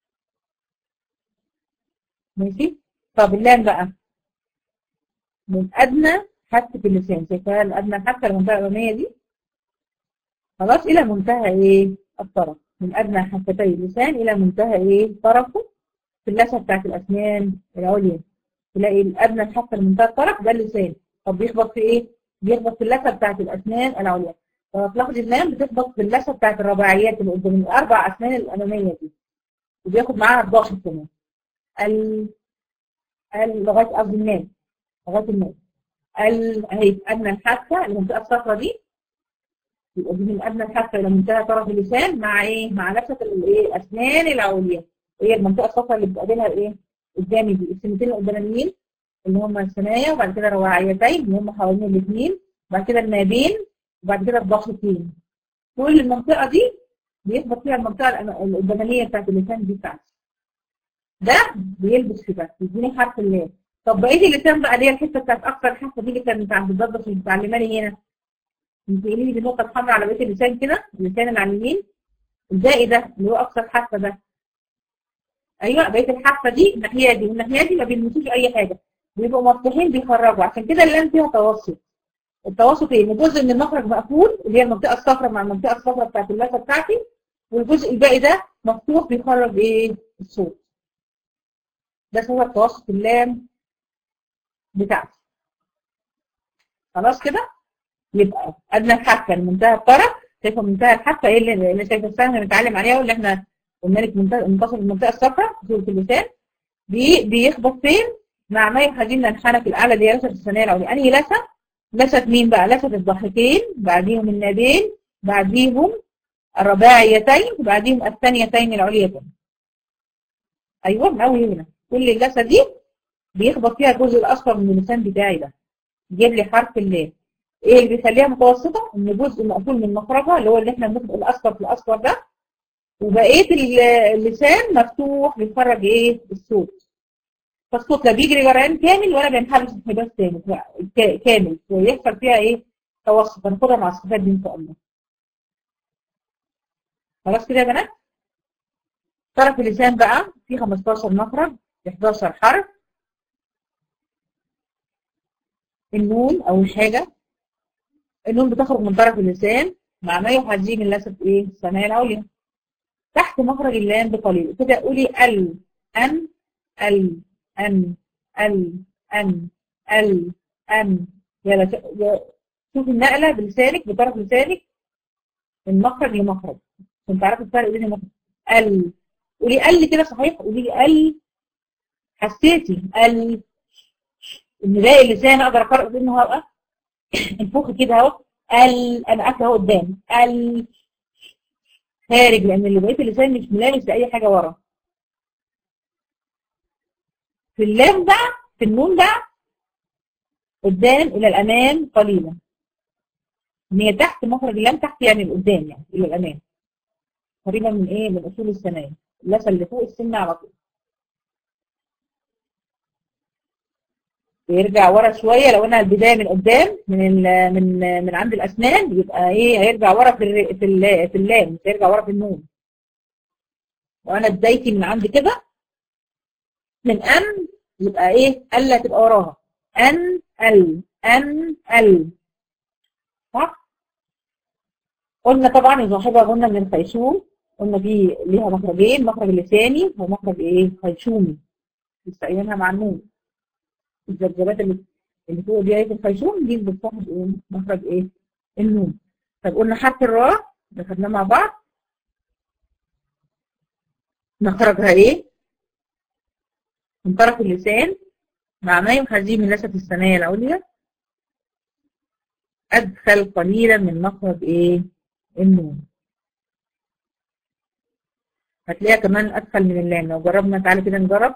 ماشي طب اللام بقى من ادنى حافه اللسان شايفاها الادنى حافه المنطقه الاماميه دي خلاص الى منتهى ايه الطرف من ادنى حافتي اللسان الى منتهى ايه طرفه في اللثه بتاعت الاسنان العليا تلاقي الادنى الحافه لمنتهى الطرف ده اللسان طب بيخبط في ايه؟ بيخبط في اللثه بتاعت الاسنان العليا فتلاحظي اللام بتخبط في اللثه بتاعت الرباعيات اللي قدام الاربع اسنان الاماميه دي وبياخد معاها الضغط كمان ال ال لغايه قصدي الناس لغايه الناس ال اهي ادنى الحافه المنطقه الصفراء دي يبقى دي من ادنى الحافه الى منتهى طرف اللسان مع ايه؟ مع لثه الايه؟ الاسنان العليا هي المنطقه الصفراء اللي بتقابلها ايه؟ قدامي دي السنتين القداميين اللي هم الثنايا وبعد كده رواعيتين اللي هم حوالين الاثنين وبعد كده النابين وبعد كده الضغطتين كل المنطقه دي بيخبط فيها المنطقه القدامانيه بتاعت اللسان دي بتاعتي ده بيلبس في ده يديني حرف اللام طب بقيه اللسان بقى اللي هي الحته بتاعت اكتر الحته دي اللي كانت عند الضاد عشان بتعلماني هنا انت قولي لي النقطه الحمراء على بقيه اللسان كده اللسان اللي على اليمين الباقي ده اللي هو اكتر حافه ده ايوه بقيه الحافه دي الناحيه دي والناحيه دي ما بيلمسوش اي حاجه بيبقوا مفتوحين بيخرجوا عشان كده اللام فيها توسط التوسط ايه؟ ان جزء من المخرج مقفول اللي هي المنطقه الصفراء مع المنطقه الصفراء بتاعت اللثه بتاعتي والجزء الباقي ده مفتوح بيخرج ايه؟ الصوت ده هو التوسط اللام بتاعتي خلاص كده؟ يبقى ادنى الحافه لمنتهى الطرف شايفه منتهى الحافه ايه اللي, اللي شايفه السهم اللي بنتعلم عليها واللي احنا قلنا لك منتصف المنطقه الصفراء في اللسان بي بيخبط فين؟ مع ما يحاذينا الحنك الاعلى اللي هي لثه الثانيه العليا انهي لثه؟ لثه مين بقى؟ لثه الضحكين بعديهم النابين بعديهم الرباعيتين وبعديهم الثانيتين العليتين ايوه من اول هنا كل اللثه دي بيخبط فيها الجزء الاصفر من اللسان بتاعي ده يجيب لي حرف اللام ايه اللي بيخليها متوسطه؟ ان جزء مقفول من مخرجها اللي هو اللي احنا بناخد الاصفر في الاصفر ده وبقيه اللسان مفتوح بيخرج ايه؟ الصوت فالصوت لا بيجري جريان كامل ولا بينحبس انحباس كامل ويحصل فيها ايه؟ توسط هناخدها مع الصفات دي ان شاء الله. خلاص كده يا بنات؟ طرف اللسان بقى فيه 15 مخرج 11 حرف النون اول حاجه النون بتخرج من طرف اللسان مع ما يحاذيه من لثه ايه؟ الثنايا العليا. تحت مخرج اللام بقليل كده قولي ال ان ال ان ال ان ال ان يلا شوفي النقله بلسانك بطرف لسانك من مخرج لمخرج عشان تعرفي الفرق بين المخرج ال قولي ال كده صحيح قولي لي ال حسيتي ال ان باقي اللسان اقدر افرق بينه هو انفخي كده اهو ال انا قافله اهو قدام ال خارج لان اللي بقيه اللسان مش ملامس لاي حاجه ورا في اللام بقى في النون بقى قدام الى الامام قليلا ان هي تحت مخرج اللام تحت يعني لقدام يعني الى الامام قريبا من ايه من اصول الثنايا اللثه اللي فوق السن على طول يرجع ورا شويه لو انا البدايه من قدام من من من عند الاسنان يبقى ايه هيرجع ورا في ال في ال في اللام مش هيرجع ورا في النون وانا بدايتي من عند كده من ان يبقى ايه الا تبقى وراها ان ال أن ال صح؟ قلنا طبعا يصاحبها غنة من الخيشوم قلنا دي ليها مخرجين مخرج لساني ومخرج ايه خيشومي مستقيمينها مع النون الذبذبات اللي اللي فوق دي في الخيشوم دي بتصاحب ايه مخرج ايه النون طب قلنا حرف الراء اللي خدناه مع بعض مخرجها ايه من طرف اللسان مع ما يحاذيه من لثة الثنايا العليا أدخل قليلا من مخرج إيه؟ النون. هتلاقيها كمان أدخل من اللام لو جربنا تعالى كده نجرب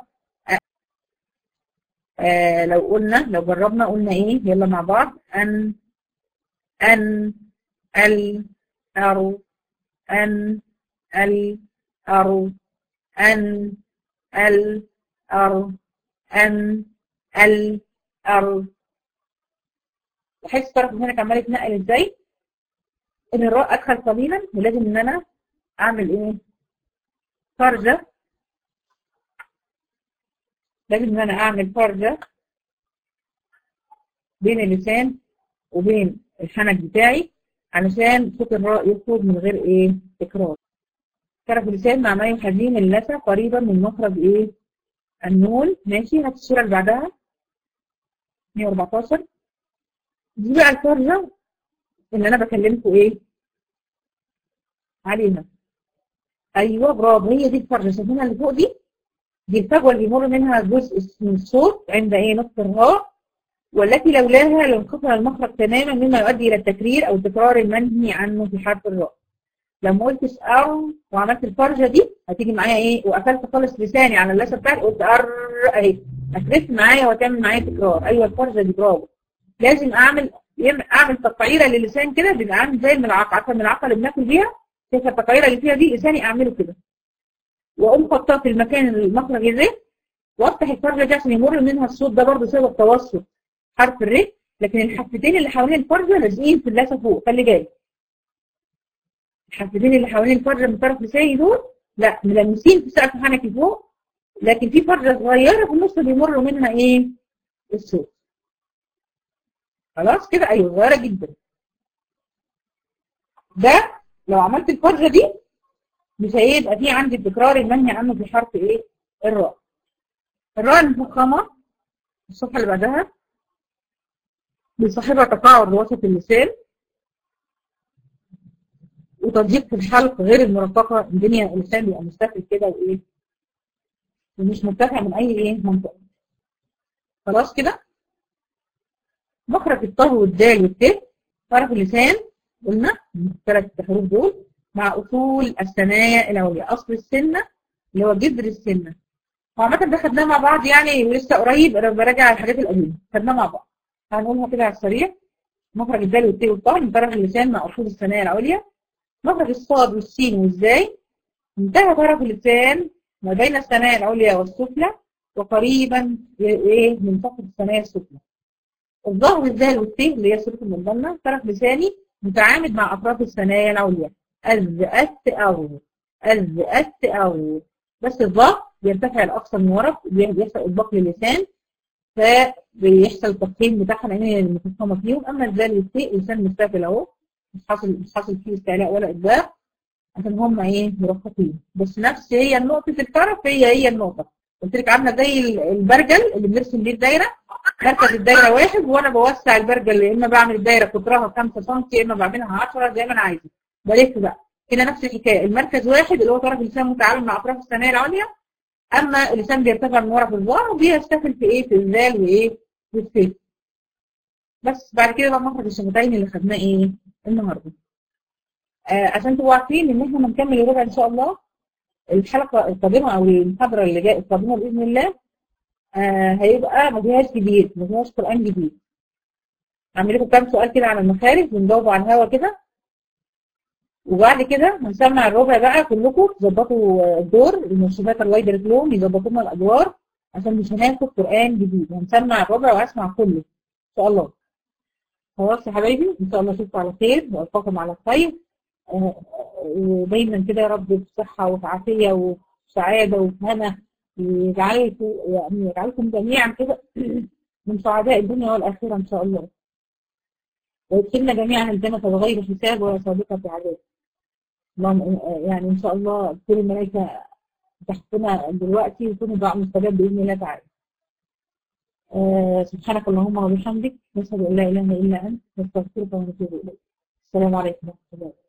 آه لو قلنا لو جربنا قلنا إيه؟ يلا مع بعض أن أن ال أرو أن ال أرو أن ال أرو أن ال أرو بحيث الطرف هنا عمال يتنقل ازاي ان الراء ادخل قليلا ولازم ان انا اعمل ايه فرجه لازم ان انا اعمل فرجه بين اللسان وبين الحنك بتاعي علشان صوت الراء يخرج من غير ايه تكرار طرف اللسان مع ما يحاذيه من اللثه قريبا من مخرج ايه النون ماشي هات الصوره اللي بعدها 114 دي بقى الفرجة اللي انا بكلمكم ايه عليها ايوه برافو هي دي الفرجة شايفينها اللي فوق دي دي الفجوة اللي بيمر منها جزء من الصوت عند ايه نطق الراء والتي لولاها لانقطع المخرج تماما مما يؤدي الى التكرير او التكرار المنهي عنه في حرف الراء لما قلت ار وعملت الفرجة دي هتيجي معايا ايه وقفلت خالص لساني على اللثة بتاعتي قلت ار اهي هتلف معايا وتعمل معايا تكرار ايوه الفرجة دي برافو لازم اعمل اعمل تقعيره للسان كده بيبقى عامل زي الملعقه عارفه الملعقه اللي بناكل بيها شايفه التقعيره اللي فيها دي لساني اعمله كده واقوم حطها في المكان المخرج الر وافتح الفرجه دي عشان يمر منها الصوت ده برضه سبب توسط حرف الر لكن الحفتين اللي حوالين الفرجه لازقين في اللثه فوق خلي بالك الحفتين اللي حوالين الفرجه من طرف لساني دول لا ملمسين في سقف حنكي فوق لكن في فرجه صغيره في النص بيمر منها ايه الصوت خلاص كده ايوه صغيره جدا ده لو عملت الفرجه دي مش هيبقى في عندي التكرار المنهي عنه في حرف ايه الراء الراء المفخمه الصفحه اللي بعدها بيصاحبها تقاعد وسط اللسان وتضييق في الحلق غير المرفقه الدنيا اللسان بيبقى مستفل كده وايه ومش مرتفع من اي ايه منطقه خلاص كده مخرج الطه والدال والت طرف اللسان قلنا الثلاث حروف دول مع اصول الثنايا العليا اصل السنه اللي هو جذر السنه وعامة ده خدناه مع بعض يعني ولسه قريب انا براجع الحاجات القديمه خدناه مع بعض هنقولها كده على السريع مخرج الدال والت والطه من طرف اللسان مع اصول الثنايا العليا مخرج الصاد والسين والزاي انتهى طرف اللسان ما بين الثنايا العليا والسفلى وقريبا ايه من فقر الثنايا السفلى الظهر والذال والت اللي هي صوره المنضمه طرف لساني متعامد مع اطراف الثنايا العليا أز أت أو أز أت أو بس الظهر بيرتفع الأقصى من ورا بيحصل إطباق للسان فبيحصل التفخيم بتاعها لأن هي المفخمة فيهم أما الذال والت اللسان مستقل أهو مش حاصل مش حاصل فيه استعلاء ولا إطباق عشان هم إيه مرفقين بس نفس هي نقطة الطرف هي هي النقطة قلت لك عاملة زي البرجل اللي بنرسم بيه الدايرة مركز الدايره واحد وانا بوسع البرجل يا اما بعمل الدايره قطرها 5 سم يا اما بعملها 10 زي ما انا عايزه بلف بقى هنا نفس الحكايه المركز واحد اللي هو طرف اللسان متعامل مع اطراف الثنايا العليا اما اللسان بيرتفع من ورا في الظهر وبيستفل في ايه في الذال وايه والسيف بس بعد كده بقى مخرج الشفتين اللي خدناه ايه النهارده آه عشان تبقوا عارفين ان احنا هنكمل الربع ان شاء الله الحلقه القادمه او المحاضره اللي جايه القادمه باذن الله آه هيبقى ما فيهاش جديد ما فيهاش قرآن جديد هعمل لكم كام سؤال كده على المخارج ونجاوبوا على الهوا كده وبعد كده هنسمع الربع بقى كلكم تظبطوا الدور المرشفات الله يبارك لهم يظبطوا لنا الادوار عشان مش هناخد قرآن جديد هنسمع الربع واسمع كله ان شاء الله خلاص يا حبايبي ان شاء الله اشوفكم على خير والقاكم على خير ودايما كده يا رب بصحه وعافيه وسعاده وهنا يجعلكم يعني يجعلكم جميعا كده من سعداء الدنيا والآخرة إن شاء الله ويدخلنا جميعا الجنة بغير حساب ولا سابقة عذاب اللهم يعني إن شاء الله كل الملائكة تحتنا دلوقتي ويكون دعاء مستجاب بإذن الله تعالى آه سبحانك اللهم وبحمدك نشهد أن لا إله إلا أنت نستغفرك ونتوب إليك السلام عليكم ورحمة الله